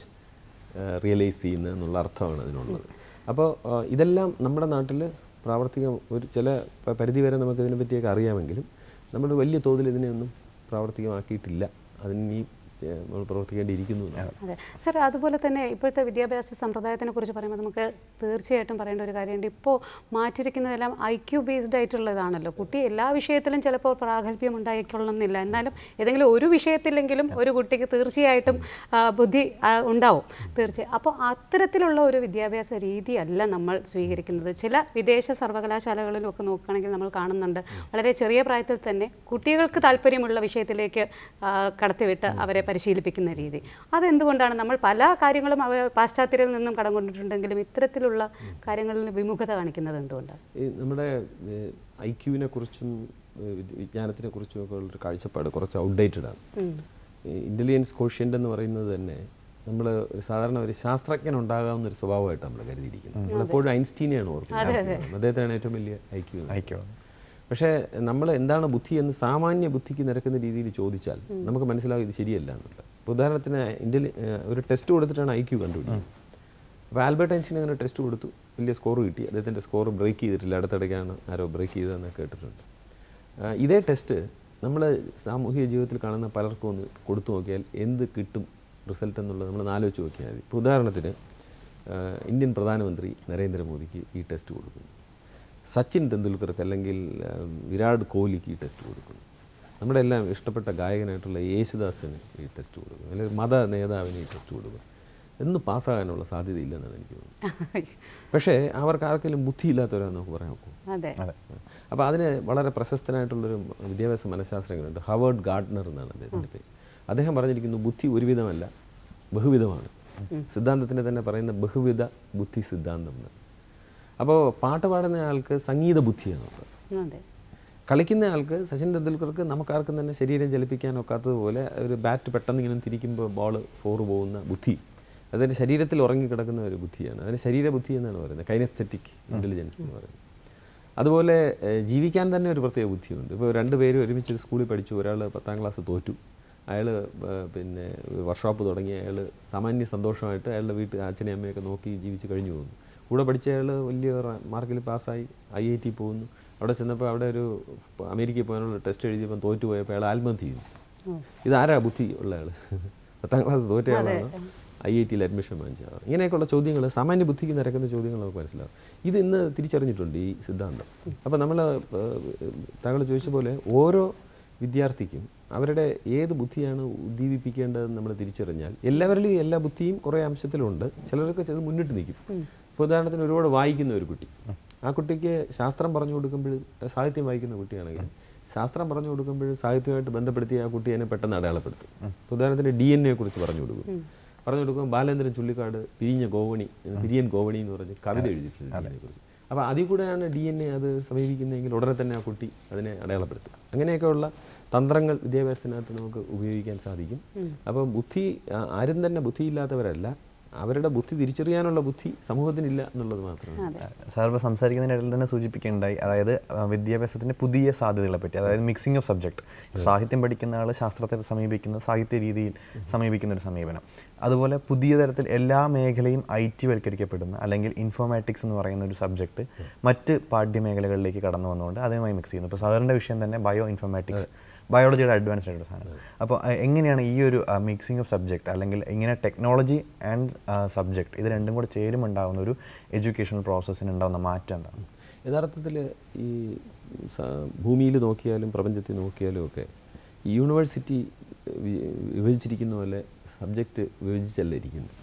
റിയലൈസ് ചെയ്യുന്നത് എന്നുള്ള അർത്ഥമാണ് അതിനുള്ളത് അപ്പോൾ ആ, ഇതെല്ലാം നമ്മുടെ നാട്ടിൽ പ്രാവർത്തികം ഒരു ചില പ- പരിധി വരെ നമുക്ക് ഇതിനെ പറ്റിയൊക്കെ അറിയാമെങ്കിലും നമ്മൾ വലിയ തോതിൽ ഇതിനെയൊന്നും പ്രാവർത്തികമാക്കിയിട്ടില്ല അതിന് ഈ ചെ- നമ്മൾ പ്രവർത്തിക്കേണ്ടിയിരിക്കുന്നു എന്നാണ്. അതെ സർ അതുപോലെ തന്നെ ഇപ്പോഴത്തെ വിദ്യാഭ്യാസ സമ്പ്രദായത്തിനെ കുറിച്ച് പറയുമ്പോൾ നമുക്ക് തീർച്ചയായിട്ടും പറയേണ്ട ഒരു കാര്യമുണ്ട് ഇപ്പോൾ മാറ്റിയിരിക്കുന്നതെല്ലാം ഐ ക്യു ബേസ്ഡ് ആയിട്ടുള്ളതാണല്ലോ കുട്ടി എല്ലാ വിഷയത്തിലും ചിലപ്പോൾ പ്രാഗൽഭ്യം ഉണ്ടായിക്കൊള്ളണമെന്നില്ല എന്നാലും ഏതെങ്കിലും ഒരു വിഷയത്തിലെങ്കിലും ഒരു കുട്ടിക്ക് തീർച്ചയായിട്ടും ആ, ബുദ്ധി ആ, ഉണ്ടാവും തീർച്ചയായും അപ്പോൾ അത്തരത്തിലുള്ള ഒരു വിദ്യാഭ്യാസ രീതിയല്ല നമ്മൾ സ്വീകരിക്കുന്നത് ചില വിദേശ സർവകലാശാലകളിലും ഒക്കെ നോക്കുകയാണെങ്കിൽ നമ്മൾ കാണുന്നുണ്ട് വളരെ ചെറിയ പ്രായത്തിൽ തന്നെ കുട്ടികൾക്ക് താല്പര്യമുള്ള വിഷയത്തിലേക്ക് ആ, കടത്തിവിട്ട് അവരെ പരിശീലിപ്പിക്കുന്ന രീതി അതെന്തുകൊണ്ടാണ് നമ്മൾ പല കാര്യങ്ങളും അവർ പാശ്ചാത്യരിൽ നിന്നും കടം കൊണ്ടിട്ടുണ്ടെങ്കിലും ഇത്തരത്തിലുള്ള കാര്യങ്ങളിൽ വിമുഖത കാണിക്കുന്നത് എന്തുകൊണ്ടാണ് ഈ നമ്മുടെ ഐ ക്യുവിനെ കുറിച്ചും വിജ്ഞാനത്തിനെ കുറിച്ചും ഒക്കെ ഉള്ളൊരു കാഴ്ചപ്പാട് കുറച്ച് ഔട്ട്ഡേറ്റഡ് ആണ് ഇൻ്റലിജൻസ് കോഷ്യൻ്റ് എന്ന് പറയുന്നത് തന്നെ നമ്മൾ ഒരു സാധാരണ ഒരു ശാസ്ത്രജ്ഞൻ ഉണ്ടാകാവുന്ന ഒരു സ്വഭാവമായിട്ട് നമ്മൾ കരുതിയിരിക്കുന്നത് നമ്മളെപ്പോഴും ഐൻസ്റ്റീനെയാണ് ഓർക്കുന്നത് അദ്ദേഹത്തിനാണ് ഏറ്റവും വലിയ ഐ ക്യു ഐക്യം പക്ഷേ നമ്മൾ എന്താണ് ബുദ്ധി എന്ന് സാമാന്യ ബുദ്ധിക്ക് നിരക്കുന്ന രീതിയിൽ ചോദിച്ചാൽ നമുക്ക് മനസ്സിലാവും ഇത് ശരിയല്ല എന്നുള്ളത് ഇപ്പോൾ ഉദാഹരണത്തിന് ഇന്ത്യയിൽ ഒരു ടെസ്റ്റ് കൊടുത്തിട്ടാണ് ഐ ക്യു കണ്ടുപിടിക്കുന്നത് അപ്പോൾ ആൽബർട്ട് ഐൻസ്റ്റീൻ അങ്ങനെ ടെസ്റ്റ് കൊടുത്തു വലിയ സ്കോർ കിട്ടി അദ്ദേഹത്തിൻ്റെ സ്കോർ ബ്രേക്ക് ചെയ്തിട്ടില്ല അടുത്തിടയ്ക്കാണ് ആരോ ബ്രേക്ക് ചെയ്തതെന്നൊക്കെ കേട്ടിട്ടുണ്ട് ആ, ഇതേ ടെസ്റ്റ് നമ്മൾ സാമൂഹിക ജീവിതത്തിൽ കാണുന്ന പലർക്കും ഒന്ന് കൊടുത്തു നോക്കിയാൽ എന്ത് കിട്ടും റിസൾട്ട് എന്നുള്ളത് നമ്മൾ ആലോചിച്ച് നോക്കിയാൽ മതി ഇപ്പോൾ ഉദാഹരണത്തിന് ആ, ഇന്ത്യൻ പ്രധാനമന്ത്രി നരേന്ദ്രമോദിക്ക് ഈ ടെസ്റ്റ് കൊടുക്കുന്നു സച്ചിൻ തെണ്ടുൽക്കർക്ക് അല്ലെങ്കിൽ ആ, വിരാട് കോഹ്ലിക്ക് ഈ ടെസ്റ്റ് കൊടുക്കുന്നു നമ്മുടെ എല്ലാം ഇഷ്ടപ്പെട്ട ഗായകനായിട്ടുള്ള യേശുദാസിന് ഈ ടെസ്റ്റ് കൊടുക്കും അല്ലെങ്കിൽ മത നേതാവിന് ഈ ടെസ്റ്റ് കൊടുക്കും എന്ന് പാസ്സാകാനുള്ള സാധ്യതയില്ലെന്നാണ് എനിക്ക് തോന്നുന്നത് പക്ഷേ അവർക്ക് ആർക്കെങ്കിലും ബുദ്ധിയില്ലാത്തവരാന്ന് നമുക്ക് പറയാൻ നോക്കും അതെ അപ്പോൾ അതിന് വളരെ പ്രശസ്തനായിട്ടുള്ളൊരു വിദ്യാഭ്യാസ മനഃശാസ്ത്രജ്ഞനുണ്ട് ഹവേർഡ് ഗാർഡ്നർ എന്നാണ് അദ്ദേഹത്തിൻ്റെ പേര് അദ്ദേഹം പറഞ്ഞിരിക്കുന്നു ബുദ്ധി ഒരുവിധമല്ല ബഹുവിധമാണ് സിദ്ധാന്തത്തിൻ്റെ തന്നെ പറയുന്ന ബഹുവിധ ബുദ്ധി സിദ്ധാന്തം എന്ന് അപ്പോൾ പാട്ട് പാടുന്ന ആൾക്ക് സംഗീത ബുദ്ധിയാണുള്ളത് അതെ കളിക്കുന്ന ആൾക്ക് സച്ചിൻ തെണ്ടുൽക്കർക്ക് നമുക്കാർക്കും തന്നെ ശരീരം ചലിപ്പിക്കാൻ ഒക്കാത്തതുപോലെ ഒരു ബാറ്റ് പെട്ടെന്ന് ഇങ്ങനെ തിരിക്കുമ്പോൾ ബോൾ ഫോർ പോകുന്ന ബുദ്ധി അതിൻ്റെ ശരീരത്തിൽ ഉറങ്ങിക്കിടക്കുന്ന ഒരു ബുദ്ധിയാണ് അതിന് ശരീരബുദ്ധി എന്നാണ് പറയുന്നത് കൈനസ്തെറ്റിക് ഇൻ്റലിജൻസ് എന്ന് പറയുന്നത് അതുപോലെ ഏഹ്, ജീവിക്കാൻ തന്നെ ഒരു പ്രത്യേക ബുദ്ധിയുണ്ട് ഇപ്പോൾ രണ്ട് പേര് ഒരുമിച്ച് ഒരു സ്കൂളിൽ പഠിച്ചു ഒരാൾ പത്താം ക്ലാസ് തോറ്റു അയാൾ പിന്നെ വർക്ക്ഷോപ്പ് തുടങ്ങി അയാൾ സാമാന്യ സന്തോഷമായിട്ട് അയാളുടെ വീട്ടിൽ അച്ഛനെയും അമ്മയൊക്കെ നോക്കി ജീവിച്ച് കഴിഞ്ഞു പോകുന്നു കൂടെ പഠിച്ച അയാൾ വലിയ റാ- മാർക്കിൽ പാസ്സായി ഐ ഐ ടി പോകുന്നു അവിടെ ചെന്നപ്പോൾ അവിടെ ഒരു പ- അമേരിക്കയിൽ പോകാനുള്ള ടെസ്റ്റ് എഴുതിയപ്പോൾ തോറ്റു പോയപ്പോൾ അയാൾ ആത്മഹത്യ ചെയ്യുന്നു ഇതാരാ ബുദ്ധി ഉള്ള ആൾ പത്താം ക്ലാസ് തോറ്റ ആളാണ് ഐ ഐ ടിയിൽ അഡ്മിഷൻ വാങ്ങിച്ച ആൾ ഇങ്ങനെയൊക്കെയുള്ള ചോദ്യങ്ങൾ സാമാന്യ ബുദ്ധിക്ക് നിരക്കുന്ന ചോദ്യങ്ങൾ നമുക്ക് മനസ്സിലാവും ഇത് ഇന്ന് തിരിച്ചറിഞ്ഞിട്ടുണ്ട് ഈ സിദ്ധാന്തം അപ്പോൾ നമ്മൾ താങ്കൾ ചോദിച്ച പോലെ ഓരോ വിദ്യാർത്ഥിക്കും അവരുടെ ഏത് ബുദ്ധിയാണ് ഉദ്ദീപിപ്പിക്കേണ്ടതെന്ന് നമ്മൾ തിരിച്ചറിഞ്ഞാൽ എല്ലാവരിലും എല്ലാ ബുദ്ധിയും കുറേ അംശത്തിലുണ്ട് ചിലർക്ക് അത് മുന്നിട്ട് നിൽക്കും ഇപ്പോൾ ഉദാഹരണത്തിന് ഒരുപാട് വായിക്കുന്ന ഒരു കുട്ടി ആ കുട്ടിക്ക് ശാസ്ത്രം പറഞ്ഞു കൊടുക്കുമ്പോൾ സാഹിത്യം വായിക്കുന്ന കുട്ടിയാണെങ്കിൽ ശാസ്ത്രം പറഞ്ഞു കൊടുക്കുമ്പോൾ സാഹിത്യമായിട്ട് ബന്ധപ്പെടുത്തി ആ കുട്ടി അതിനെ പെട്ടെന്ന് അടയാളപ്പെടുത്തും ഇപ്പോൾ ഉദാഹരണത്തിന് ഡി എൻ എ കുറിച്ച് പറഞ്ഞു കൊടുക്കും പറഞ്ഞു കൊടുക്കുമ്പോൾ ബാലേന്ദ്രൻ ചുള്ളിക്കാട് പിരിഞ്ഞ ഗോവണി പിരിയൻ ഗോവണി എന്ന് പറഞ്ഞ് കവിത എഴുതിയിട്ടുണ്ട് ഡി കുറിച്ച് അപ്പോൾ അതിൽ കൂടെയാണ് ഡി എൻ എ അത് സമീപിക്കുന്നതെങ്കിൽ ഉടനെ തന്നെ ആ കുട്ടി അതിനെ അടയാളപ്പെടുത്തുക അങ്ങനെയൊക്കെയുള്ള തന്ത്രങ്ങൾ വിദ്യാഭ്യാസത്തിനകത്ത് നമുക്ക് ഉപയോഗിക്കാൻ സാധിക്കും അപ്പോൾ ബുദ്ധി ആ- ആരും തന്നെ ബുദ്ധിയില്ലാത്തവരല്ല അവരുടെ ബുദ്ധി തിരിച്ചറിയാനുള്ള ബുദ്ധി സമൂഹത്തിനില്ല എന്നുള്ളത് മാത്രമാണ് സാർ ഇപ്പോൾ സംസാരിക്കുന്നതിനിടയിൽ തന്നെ സൂചിപ്പിക്കുകയുണ്ടായി അതായത് ആ, വിദ്യാഭ്യാസത്തിൻ്റെ പുതിയ സാധ്യതകളെ പറ്റി അതായത് മിക്സിംഗ് ഓഫ് സബ്ജക്ട് സാഹിത്യം പഠിക്കുന്ന ആൾ ശാസ്ത്രത്തെ സമീപിക്കുന്നത് സാഹിത്യ രീതിയിൽ സമീപിക്കുന്ന ഒരു സമീപനം അതുപോലെ പുതിയ തരത്തിൽ എല്ലാ മേഖലയും ഐ ടി വൽക്കരിക്കപ്പെടുന്ന അല്ലെങ്കിൽ ഇൻഫോമാറ്റിക്സ് എന്ന് പറയുന്ന ഒരു സബ്ജക്ട് മറ്റ് പാഠ്യമേഖലകളിലേക്ക് കടന്നു വന്നുകൊണ്ട് അതുമായി മിക്സ് ചെയ്യുന്നു ഇപ്പോൾ സാറിൻ്റെ വിഷയം തന്നെ ബയോ ഇൻഫോമാറ്റിക്സ് ബയോളജിയുടെ അഡ്വാൻസ്ഡ് ആയിട്ടുള്ള സാധനം അപ്പോൾ അഹ് എങ്ങനെയാണ് ഈ ഒരു മിക്സിംഗ് ഓഫ് സബ്ജക്റ്റ് അല്ലെങ്കിൽ ഇങ്ങനെ ടെക്നോളജി ആൻഡ് സബ്ജക്റ്റ് ഇത് രണ്ടും കൂടെ ചേരുമുണ്ടാകുന്ന ഒരു എഡ്യൂക്കേഷണൽ പ്രോസസ്സിന് ഉണ്ടാകുന്ന മാറ്റം എന്താണ് യഥാർത്ഥത്തിൽ ഈ ഭൂമിയിൽ നോക്കിയാലും പ്രപഞ്ചത്തിൽ നോക്കിയാലും ഒക്കെ ഈ യൂണിവേഴ്സിറ്റി വി- വിഭജിച്ചിരിക്കുന്ന പോലെ സബ്ജക്റ്റ് വിഭജിച്ചല്ല ഇരിക്കുന്നത്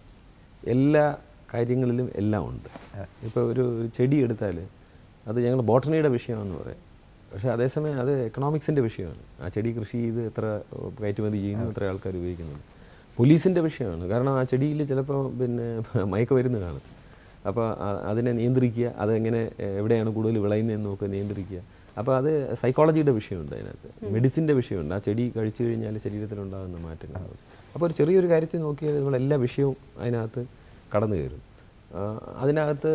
എല്ലാ കാര്യങ്ങളിലും എല്ലാം ഉണ്ട് ഇപ്പോൾ ഒരു ഒരു ചെടി എടുത്താൽ അത് ഞങ്ങൾ ബോട്ടണിയുടെ വിഷയമാണെന്ന് പറയാം പക്ഷേ അതേസമയം അത് എക്കണോമിക്സിൻ്റെ വിഷയമാണ് ആ ചെടി കൃഷി ചെയ്ത് എത്ര കയറ്റുമതി ചെയ്യുന്നു എത്ര ആൾക്കാർ ഉപയോഗിക്കുന്നുണ്ട് പോലീസിൻ്റെ വിഷയമാണ് കാരണം ആ ചെടിയിൽ ചിലപ്പോൾ പിന്നെ മയക്കുമരുന്ന് കാണും അപ്പോൾ ആ- അതിനെ നിയന്ത്രിക്കുക അതെങ്ങനെ എ- എവിടെയാണ് കൂടുതൽ വിളയുന്നതെന്ന് നോക്കുക നിയന്ത്രിക്കുക അപ്പോൾ അത് സൈക്കോളജിയുടെ വിഷയമുണ്ട് അതിനകത്ത് മെഡിസിൻ്റെ വിഷയമുണ്ട് ആ ചെടി കഴിച്ചു കഴിഞ്ഞാൽ ശരീരത്തിലുണ്ടാകുന്ന മാറ്റങ്ങൾ അപ്പോൾ ഒരു ചെറിയൊരു കാര്യത്തിൽ നോക്കിയാൽ നമ്മൾ എല്ലാ വിഷയവും അതിനകത്ത് കടന്നു കയറും ആ, അതിനകത്ത്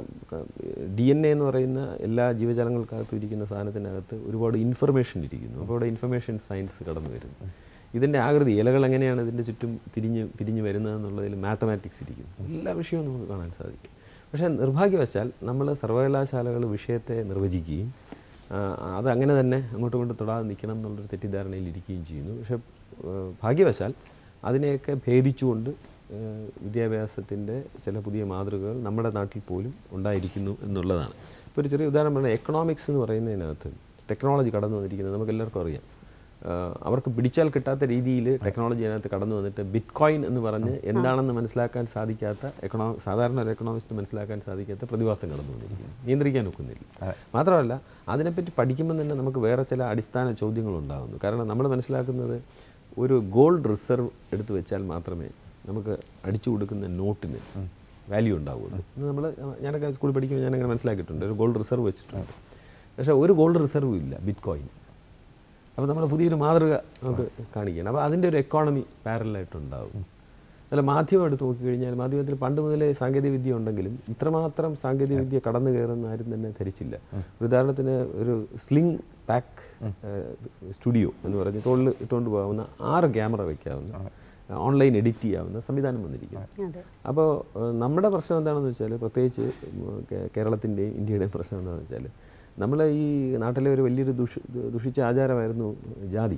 ഡി എൻ എ എന്ന് പറയുന്ന എല്ലാ ജീവജാലങ്ങൾക്കകത്തും ഇരിക്കുന്ന സാധനത്തിനകത്ത് ഒരുപാട് ഇൻഫർമേഷൻ ഇരിക്കുന്നു അപ്പോൾ അവിടെ ഇൻഫർമേഷൻ സയൻസ് കടന്നു വരുന്നു ഇതിൻ്റെ ആകൃതി ഇലകൾ എങ്ങനെയാണ് ഇതിൻ്റെ ചുറ്റും തിരിഞ്ഞ് പിരിഞ്ഞ് വരുന്നതെന്നുള്ളതിൽ മാത്തമാറ്റിക്സ് ഇരിക്കുന്നു എല്ലാ വിഷയവും നമുക്ക് കാണാൻ സാധിക്കും പക്ഷേ നിർഭാഗ്യവശാൽ നമ്മൾ സർവകലാശാലകൾ വിഷയത്തെ നിർവചിക്കുകയും ആ, അത് അങ്ങനെ തന്നെ അങ്ങോട്ടും ഇങ്ങോട്ടും തൊടാതെ നിൽക്കണം എന്നുള്ളൊരു തെറ്റിദ്ധാരണയിൽ ഇരിക്കുകയും ചെയ്യുന്നു പക്ഷേ ഏഹ്, ഭാഗ്യവശാൽ അതിനെയൊക്കെ ഭേദിച്ചുകൊണ്ട് ഏഹ്, വിദ്യാഭ്യാസത്തിൻ്റെ ചില പുതിയ മാതൃകകൾ നമ്മുടെ നാട്ടിൽ പോലും ഉണ്ടായിരിക്കുന്നു എന്നുള്ളതാണ് ഇപ്പോൾ ഒരു ചെറിയ ഉദാഹരണം പറഞ്ഞാൽ എക്കണോമിക്സ് എന്ന് പറയുന്നതിനകത്ത് ടെക്നോളജി കടന്നു വന്നിരിക്കുന്നത് നമുക്ക് എല്ലാവർക്കും അറിയാം ആഹ് അവർക്ക് പിടിച്ചാൽ കിട്ടാത്ത രീതിയിൽ ടെക്നോളജി അതിനകത്ത് കടന്നു വന്നിട്ട് ബിറ്റ് കോയിൻ എന്ന് പറഞ്ഞ് എന്താണെന്ന് മനസ്സിലാക്കാൻ സാധിക്കാത്ത എക്കണോ സാധാരണ ഒരു എക്കണോമിസ്റ്റ് മനസ്സിലാക്കാൻ സാധിക്കാത്ത പ്രതിഭാസം കടന്നു വന്നിരിക്കുന്നു നിയന്ത്രിക്കാൻ ഒക്കുന്നില്ല മാത്രമല്ല അതിനെപ്പറ്റി പഠിക്കുമ്പോൾ തന്നെ നമുക്ക് വേറെ ചില അടിസ്ഥാന ചോദ്യങ്ങൾ ഉണ്ടാകുന്നു കാരണം നമ്മൾ മനസ്സിലാക്കുന്നത് ഒരു ഗോൾഡ് റിസർവ് എടുത്തു വെച്ചാൽ മാത്രമേ നമുക്ക് അടിച്ചു കൊടുക്കുന്ന നോട്ടിന് വാല്യൂ ഉണ്ടാവുള്ളൂ ഇത് നമ്മൾ ഞാനൊക്കെ സ്കൂളിൽ പഠിക്കുമ്പോൾ ഞാനങ്ങനെ മനസ്സിലാക്കിയിട്ടുണ്ട് ഒരു ഗോൾഡ് റിസർവ് വെച്ചിട്ടുണ്ട് പക്ഷേ ഒരു ഗോൾഡ് റിസർവും ഇല്ല ബിറ്റ് കോയിൻ അപ്പോൾ നമ്മൾ പുതിയൊരു മാതൃക നമുക്ക് കാണിക്കുകയാണ് അപ്പോൾ അതിൻ്റെ ഒരു എക്കോണമി പാരലായിട്ടുണ്ടാവും അല്ല മാധ്യമം എടുത്ത് നോക്കിക്കഴിഞ്ഞാൽ മാധ്യമത്തിൽ പണ്ട് മുതലേ സാങ്കേതിക വിദ്യ ഉണ്ടെങ്കിലും ഇത്രമാത്രം സാങ്കേതിക വിദ്യ കടന്നു കയറുന്ന ആരും തന്നെ ധരിച്ചില്ല ഒരു ഉദാഹരണത്തിന് ഒരു സ്ലിംഗ് പാക്ക് സ്റ്റുഡിയോ എന്ന് പറഞ്ഞ് തോളിൽ ഇട്ടുകൊണ്ട് പോകാവുന്ന ആറ് ക്യാമറ വയ്ക്കാവുന്ന ഓൺലൈൻ എഡിറ്റ് ചെയ്യാവുന്ന സംവിധാനം വന്നിരിക്കുന്നു അതെ അപ്പോൾ ഏഹ്, നമ്മുടെ പ്രശ്നം എന്താണെന്ന് വെച്ചാൽ പ്രത്യേകിച്ച് ഉം, കേ- കേരളത്തിൻ്റെയും ഇന്ത്യയുടെയും പ്രശ്നം എന്താണെന്ന് വെച്ചാൽ നമ്മൾ ഈ നാട്ടിലെ ഒരു വലിയൊരു ദുഷ ദുഷിച്ച ആചാരമായിരുന്നു ജാതി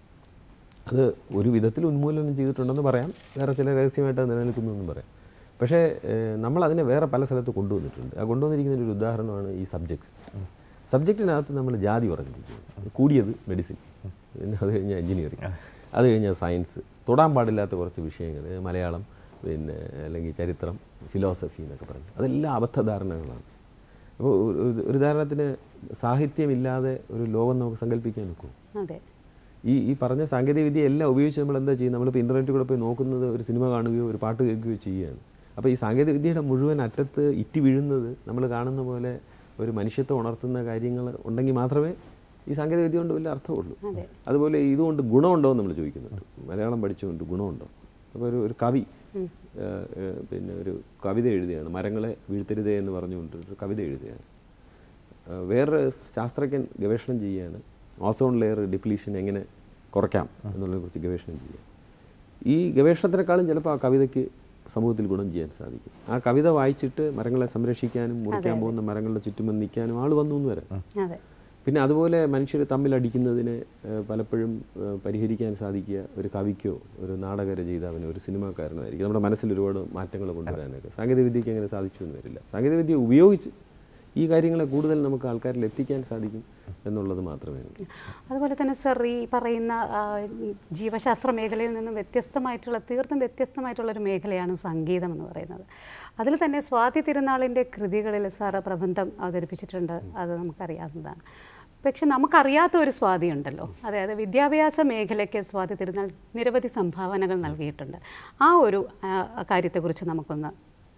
അത് ഒരു വിധത്തിൽ ഉന്മൂലനം ചെയ്തിട്ടുണ്ടെന്ന് പറയാം വേറെ ചില രഹസ്യമായിട്ട് അത് നിലനിൽക്കുന്നു എന്നും പറയാം പക്ഷേ ഏഹ്, നമ്മൾ അതിനെ വേറെ പല സ്ഥലത്ത് കൊണ്ടുവന്നിട്ടുണ്ട് ആ കൊണ്ടുവന്നിരിക്കുന്നതിൻ്റെ ഒരു ഉദാഹരണമാണ് ഈ സബ്ജക്ട്സ് സബ്ജക്റ്റിനകത്ത് നമ്മൾ ജാതി പറഞ്ഞിരിക്കുന്നു കൂടിയത് മെഡിസിൻ പിന്നെ അത് കഴിഞ്ഞാൽ എഞ്ചിനീയറിങ് അത് കഴിഞ്ഞാൽ സയൻസ് തൊടാൻ പാടില്ലാത്ത കുറച്ച് വിഷയങ്ങൾ മലയാളം പിന്നെ അല്ലെങ്കിൽ ചരിത്രം ഫിലോസഫി എന്നൊക്കെ പറഞ്ഞു അതെല്ലാം അബദ്ധധാരണകളാണ് അപ്പോൾ ഒരു- ഒരു- ഒരു ഉദാഹരണത്തിന് സാഹിത്യമില്ലാതെ ഒരു ലോകം നമുക്ക് സങ്കല്പിക്കാൻ ഒക്കുമോ അതെ ഈ ഈ പറഞ്ഞ സാങ്കേതിക വിദ്യ എല്ലാം ഉപയോഗിച്ച് നമ്മൾ എന്താ ചെയ്യുന്നത് നമ്മളിപ്പോൾ ഇൻ്റർനെറ്റിൽ കൂടെ പോയി നോക്കുന്നത് ഒരു സിനിമ കാണുകയോ ഒരു പാട്ട് കേൾക്കുകയോ ചെയ്യുകയാണ് അപ്പോൾ ഈ സാങ്കേതിക വിദ്യയുടെ മുഴുവൻ അറ്റത്ത് ഇറ്റി വീഴുന്നത് നമ്മൾ കാണുന്ന പോലെ ഒരു മനുഷ്യത്വം ഉണർത്തുന്ന കാര്യങ്ങൾ ഉണ്ടെങ്കിൽ മാത്രമേ ഈ സാങ്കേതിക വിദ്യ കൊണ്ട് വലിയ അർത്ഥമുള്ളൂ അതെ. അതുപോലെ ഇതുകൊണ്ട് ഗുണമുണ്ടോ എന്ന് നമ്മൾ ചോദിക്കുന്നുണ്ട് മലയാളം പഠിച്ചുകൊണ്ട് ഗുണമുണ്ടോ അപ്പോൾ ഒരു ഒരു കവി ഏഹ്, ഏഹ്, പിന്നെ ഒരു കവിത എഴുതുകയാണ് മരങ്ങളെ വീഴ്ത്തരുതേ എന്ന് പറഞ്ഞുകൊണ്ട് ഒരു കവിത എഴുതുകയാണ് ഏഹ് വേറൊരു ശാസ്ത്രജ്ഞൻ ഗവേഷണം ചെയ്യുകയാണ് ഓസോൺ ലെയർ ഡിപ്ലീഷൻ എങ്ങനെ കുറയ്ക്കാം എന്നുള്ളതിനെക്കുറിച്ച് ഗവേഷണം ചെയ്യുക ഈ ഗവേഷണത്തിനേക്കാളും ചിലപ്പോൾ ആ കവിതയ്ക്ക് സമൂഹത്തിൽ ഗുണം ചെയ്യാൻ സാധിക്കും ആ കവിത വായിച്ചിട്ട് മരങ്ങളെ സംരക്ഷിക്കാനും മുറിക്കാൻ പോകുന്ന മരങ്ങളുടെ ചുറ്റും വന്ന് നിൽക്കാനും ആൾ വന്നു എന്ന് വരാം അതെ പിന്നെ അതുപോലെ മനുഷ്യർ തമ്മിലടിക്കുന്നതിനെ ഏഹ്, പലപ്പോഴും ഏഹ്, പരിഹരിക്കാൻ സാധിക്കുക ഒരു കവിക്കോ ഒരു നാടക രചയിതാവിനോ ഒരു സിനിമാക്കാരനോ ആയിരിക്കും നമ്മുടെ മനസ്സിൽ ഒരുപാട് മാറ്റങ്ങൾ കൊണ്ടുവരാനൊക്കെ സാങ്കേതികവിദ്യയ്ക്ക് അങ്ങനെ സാധിച്ചു എന്ന് വരില്ല സാങ്കേതികവിദ്യ ഉപയോഗിച്ച് ഈ കാര്യങ്ങളെ കൂടുതൽ നമുക്ക് ആൾക്കാരിൽ എത്തിക്കാൻ സാധിക്കും എന്നുള്ളത് മാത്രമേ ഉള്ളൂ അതുപോലെ തന്നെ സർ ഈ പറയുന്ന ആ, ഈ ജീവശാസ്ത്ര മേഖലയിൽ നിന്നും വ്യത്യസ്തമായിട്ടുള്ള തീർത്തും വ്യത്യസ്തമായിട്ടുള്ള ഒരു മേഖലയാണ് സംഗീതം എന്ന് പറയുന്നത് അതിൽ തന്നെ സ്വാതി തിരുനാളിൻ്റെ കൃതികളിൽ സാർ പ്രബന്ധം അവതരിപ്പിച്ചിട്ടുണ്ട് അത് നമുക്കറിയാവുന്നതാണ് പക്ഷെ നമുക്കറിയാത്ത ഒരു സ്വാതി ഉണ്ടല്ലോ അതായത് വിദ്യാഭ്യാസ മേഖലയ്ക്ക് സ്വാതി തിരുനാൾ നിരവധി സംഭാവനകൾ നൽകിയിട്ടുണ്ട് ആ ഒരു ആ, കാര്യത്തെക്കുറിച്ച് നമുക്കൊന്ന്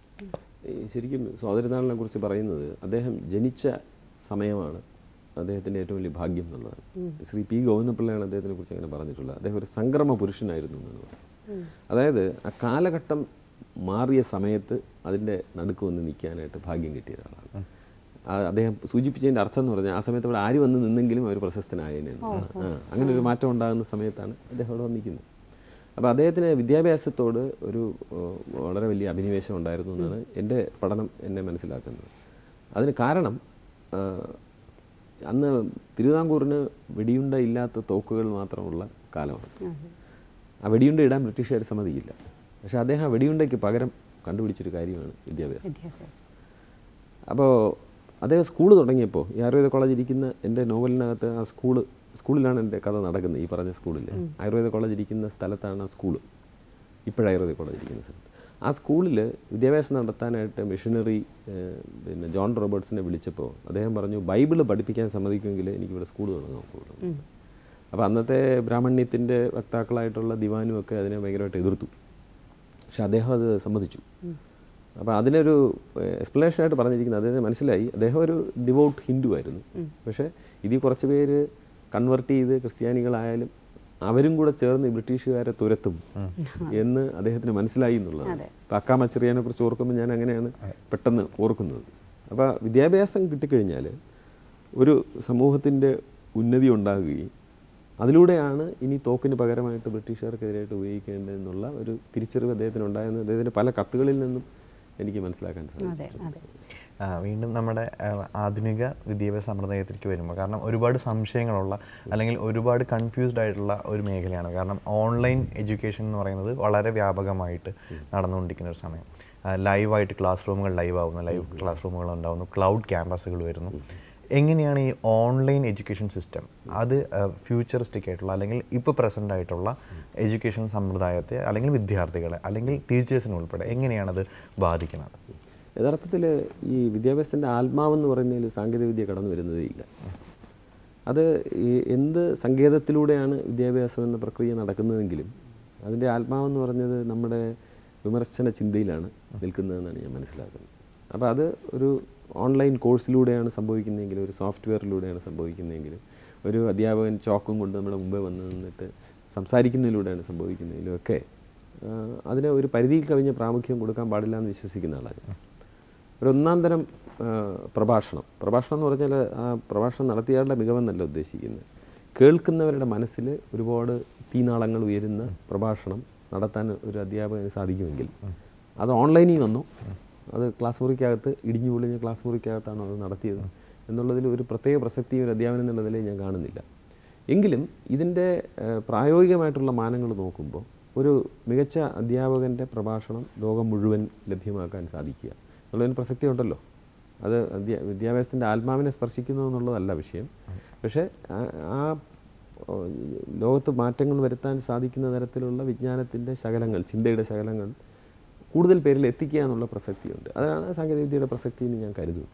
ഈ ശരിക്കും സ്വാതന്ത്ര്യനാളിനെ കുറിച്ച് പറയുന്നത് അദ്ദേഹം ജനിച്ച സമയമാണ് അദ്ദേഹത്തിൻ്റെ ഏറ്റവും വലിയ ഭാഗ്യം എന്നുള്ളതാണ് ശ്രീ പി ഗോവിന്ദപിള്ളയാണ് അദ്ദേഹത്തിനെ കുറിച്ച് അങ്ങനെ പറഞ്ഞിട്ടുള്ളത് അദ്ദേഹം ഒരു സംക്രമ പുരുഷനായിരുന്നു എന്നാണ് പറയുന്നത് അതായത് ആ കാലഘട്ടം മാറിയ സമയത്ത് അതിൻ്റെ നടുക്ക് വന്ന് നിൽക്കാനായിട്ട് ഭാഗ്യം കിട്ടിയ ഒരാളാണ് ആ അദ്ദേഹം സൂചിപ്പിച്ചതിൻ്റെ അർത്ഥം എന്ന് പറഞ്ഞാൽ ആ സമയത്ത് അവിടെ ആര് വന്ന് നിന്നെങ്കിലും അവർ പ്രശസ്തനായേനെ എന്നുള്ളതാണ്. ആ, അങ്ങനെ ഒരു മാറ്റം ഉണ്ടാകുന്ന സമയത്താണ് അദ്ദേഹം അവിടെ വന്നിരിക്കുന്നത് അപ്പോൾ അദ്ദേഹത്തിന് വിദ്യാഭ്യാസത്തോട് ഒരു ഏഹ്, വളരെ വലിയ അഭിനിവേശം ഉണ്ടായിരുന്നു എന്നാണ് എൻ്റെ പഠനം എന്നെ മനസ്സിലാക്കുന്നത് അതിന് കാരണം ഏഹ്, അന്ന് തിരുവിതാംകൂറിന് വെടിയുണ്ട ഇല്ലാത്ത തോക്കുകൾ മാത്രമുള്ള കാലമാണ് ആ വെടിയുണ്ട ഇടാൻ ബ്രിട്ടീഷുകാർ സമ്മതിക്കില്ല പക്ഷേ അദ്ദേഹം ആ വെടിയുണ്ടയ്ക്ക് പകരം കണ്ടുപിടിച്ചൊരു കാര്യമാണ് വിദ്യാഭ്യാസം വിദ്യാഭ്യാസം അപ്പോൾ അദ്ദേഹം സ്കൂൾ തുടങ്ങിയപ്പോൾ ഈ ആയുർവേദ കോളേജ് ഇരിക്കുന്ന എൻ്റെ നോവലിനകത്ത് ആ സ്കൂള് സ്കൂളിലാണ് എൻ്റെ കഥ നടക്കുന്നത് ഈ പറഞ്ഞ സ്കൂളിൽ ആയുർവേദ കോളേജ് ഇരിക്കുന്ന സ്ഥലത്താണ് ആ സ്കൂള് ഇപ്പോഴും ആയുർവേദ കോളേജ് ഇരിക്കുന്ന സ്ഥലത്ത് ആ സ്കൂളിൽ വിദ്യാഭ്യാസം നടത്താനായിട്ട് മിഷനറി ഏഹ്, പിന്നെ ജോൺ റോബർട്ട്സിനെ വിളിച്ചപ്പോൾ അദ്ദേഹം പറഞ്ഞു ബൈബിള് പഠിപ്പിക്കാൻ സമ്മതിക്കുമെങ്കിൽ എനിക്കിവിടെ സ്കൂൾ തുടങ്ങാൻ പോകുള്ളൂ അപ്പോൾ അന്നത്തെ ബ്രാഹ്മണ്യത്തിൻ്റെ വക്താക്കളായിട്ടുള്ള ദിവാനും ഒക്കെ അതിനെ ഭയങ്കരമായിട്ട് എതിർത്തു പക്ഷെ അദ്ദേഹം അത് സമ്മതിച്ചു അപ്പോൾ അതിനൊരു എക്സ്പ്ലനേഷൻ ആയിട്ട് പറഞ്ഞിരിക്കുന്നത് അദ്ദേഹത്തിന് മനസ്സിലായി അദ്ദേഹം ഒരു ഡിവോട്ട് ഹിന്ദു ആയിരുന്നു പക്ഷേ ഇതിൽ കുറച്ച് പേര് കൺവെർട്ട് ചെയ്ത് ക്രിസ്ത്യാനികളായാലും അവരും കൂടെ ചേർന്ന് ഈ ബ്രിട്ടീഷുകാരെ തുരത്തും എന്ന് അദ്ദേഹത്തിന് മനസ്സിലായി എന്നുള്ളതാണ് ഇപ്പം അക്കാമ ചെറിയാനെ കുറിച്ച് ഓർക്കുമ്പോൾ ഞാൻ അങ്ങനെയാണ് പെട്ടെന്ന് ഓർക്കുന്നത് അപ്പോൾ വിദ്യാഭ്യാസം കിട്ടിക്കഴിഞ്ഞാൽ ഒരു സമൂഹത്തിൻ്റെ ഉന്നതി ഉണ്ടാകുകയും അതിലൂടെയാണ് ഇനി തോക്കിന് പകരമായിട്ട് ബ്രിട്ടീഷുകാർക്കെതിരായിട്ട് ഉപയോഗിക്കേണ്ടതെന്നുള്ള ഒരു തിരിച്ചറിവ് അദ്ദേഹത്തിന് ഉണ്ടായെന്ന് അദ്ദേഹത്തിൻ്റെ പല കത്തുകളിൽ നിന്നും എനിക്ക് മനസ്സിലാക്കാൻ സാധിച്ചു അതെ അതെ ആ, വീണ്ടും നമ്മുടെ ആ, ആധുനിക വിദ്യാഭ്യാസ സമ്പ്രദായത്തിലേക്ക് വരുമ്പോൾ കാരണം ഒരുപാട് സംശയങ്ങളുള്ള അല്ലെങ്കിൽ ഒരുപാട് കൺഫ്യൂസ്ഡ് ആയിട്ടുള്ള ഒരു മേഖലയാണ് കാരണം ഓൺലൈൻ എഡ്യൂക്കേഷൻ എന്ന് പറയുന്നത് വളരെ വ്യാപകമായിട്ട് നടന്നുകൊണ്ടിരിക്കുന്ന ഒരു സമയം ലൈവായിട്ട് ക്ലാസ് റൂമുകൾ ലൈവ് ആവുന്നു ലൈവ് ക്ലാസ് റൂമുകൾ ഉണ്ടാവുന്നു ക്ലൗഡ് ക്യാമ്പസുകൾ വരുന്നു എങ്ങനെയാണ് ഈ ഓൺലൈൻ എഡ്യൂക്കേഷൻ സിസ്റ്റം അത് ഫ്യൂച്ചറിസ്റ്റിക് ആയിട്ടുള്ള അല്ലെങ്കിൽ ഇപ്പോൾ പ്രസൻ്റ് ആയിട്ടുള്ള എഡ്യൂക്കേഷൻ സമ്പ്രദായത്തെ അല്ലെങ്കിൽ വിദ്യാർത്ഥികളെ അല്ലെങ്കിൽ ടീച്ചേഴ്സിനെ ഉൾപ്പെടെ എങ്ങനെയാണത് ബാധിക്കുന്നത് യഥാർത്ഥത്തിൽ ഈ വിദ്യാഭ്യാസത്തിൻ്റെ ആത്മാവെന്ന് പറയുന്നതിൽ സാങ്കേതികവിദ്യ കടന്നു വരുന്നതേ ഇല്ല അത് ഈ എന്ത് സങ്കേതത്തിലൂടെയാണ് വിദ്യാഭ്യാസം എന്ന പ്രക്രിയ നടക്കുന്നതെങ്കിലും അതിൻ്റെ ആത്മാവെന്ന് പറഞ്ഞത് നമ്മുടെ വിമർശന ചിന്തയിലാണ് നിൽക്കുന്നതെന്നാണ് ഞാൻ മനസ്സിലാക്കുന്നത് അപ്പോൾ അത് ഒരു ഓൺലൈൻ കോഴ്സിലൂടെയാണ് സംഭവിക്കുന്നതെങ്കിലും ഒരു സോഫ്റ്റ്വെയറിലൂടെയാണ് സംഭവിക്കുന്നതെങ്കിലും ഒരു അധ്യാപകൻ ചോക്കും കൊണ്ട് നമ്മുടെ മുമ്പേ വന്ന് നിന്നിട്ട് സംസാരിക്കുന്നതിലൂടെയാണ് സംഭവിക്കുന്നതിലും ഒക്കെ ആ, അതിന് ഒരു പരിധിയിൽ കവിഞ്ഞ പ്രാമുഖ്യം കൊടുക്കാൻ പാടില്ല എന്ന് വിശ്വസിക്കുന്ന ആളാണ് ഞാൻ. ഒരു ഒന്നാം തരം ആ, പ്രഭാഷണം പ്രഭാഷണം എന്ന് പറഞ്ഞാൽ ആ പ്രഭാഷണം നടത്തിയാളുടെ മികവെന്നല്ല ഉദ്ദേശിക്കുന്നത് കേൾക്കുന്നവരുടെ മനസ്സിൽ ഒരുപാട് തീനാളങ്ങൾ ഉയരുന്ന പ്രഭാഷണം നടത്താൻ ഒരു അധ്യാപകന് സാധിക്കുമെങ്കിൽ അത് ഓൺലൈനിൽ വന്നു അത് ക്ലാസ് മുറിക്കകത്ത് ഇടിഞ്ഞു പൊളിഞ്ഞ ക്ലാസ് മുറിക്കകത്താണോ അത് നടത്തിയത് എന്നുള്ളതിൽ ഒരു പ്രത്യേക പ്രസക്തി ഒരു അധ്യാപനം എന്നുള്ളതിൽ ഞാൻ കാണുന്നില്ല എങ്കിലും ഇതിൻ്റെ ഏഹ്, പ്രായോഗികമായിട്ടുള്ള മാനങ്ങൾ നോക്കുമ്പോൾ ഒരു മികച്ച അധ്യാപകൻ്റെ പ്രഭാഷണം ലോകം മുഴുവൻ ലഭ്യമാക്കാൻ സാധിക്കുക എന്നുള്ളതിന് പ്രസക്തി ഉണ്ടല്ലോ അത് അധ്യാ വിദ്യാഭ്യാസത്തിൻ്റെ ആത്മാവിനെ സ്പർശിക്കുന്നു എന്നുള്ളതല്ല വിഷയം പക്ഷേ ആ- ആ ഓ, ലോകത്ത് മാറ്റങ്ങൾ വരുത്താൻ സാധിക്കുന്ന തരത്തിലുള്ള വിജ്ഞാനത്തിൻ്റെ ശകലങ്ങൾ ചിന്തയുടെ ശകലങ്ങൾ കൂടുതൽ പേരിൽ എത്തിക്കുക എന്നുള്ള പ്രസക്തിയുണ്ട് അതാണ് സാങ്കേതികവിദ്യയുടെ പ്രസക്തി എന്ന് ഞാൻ കരുതുന്നു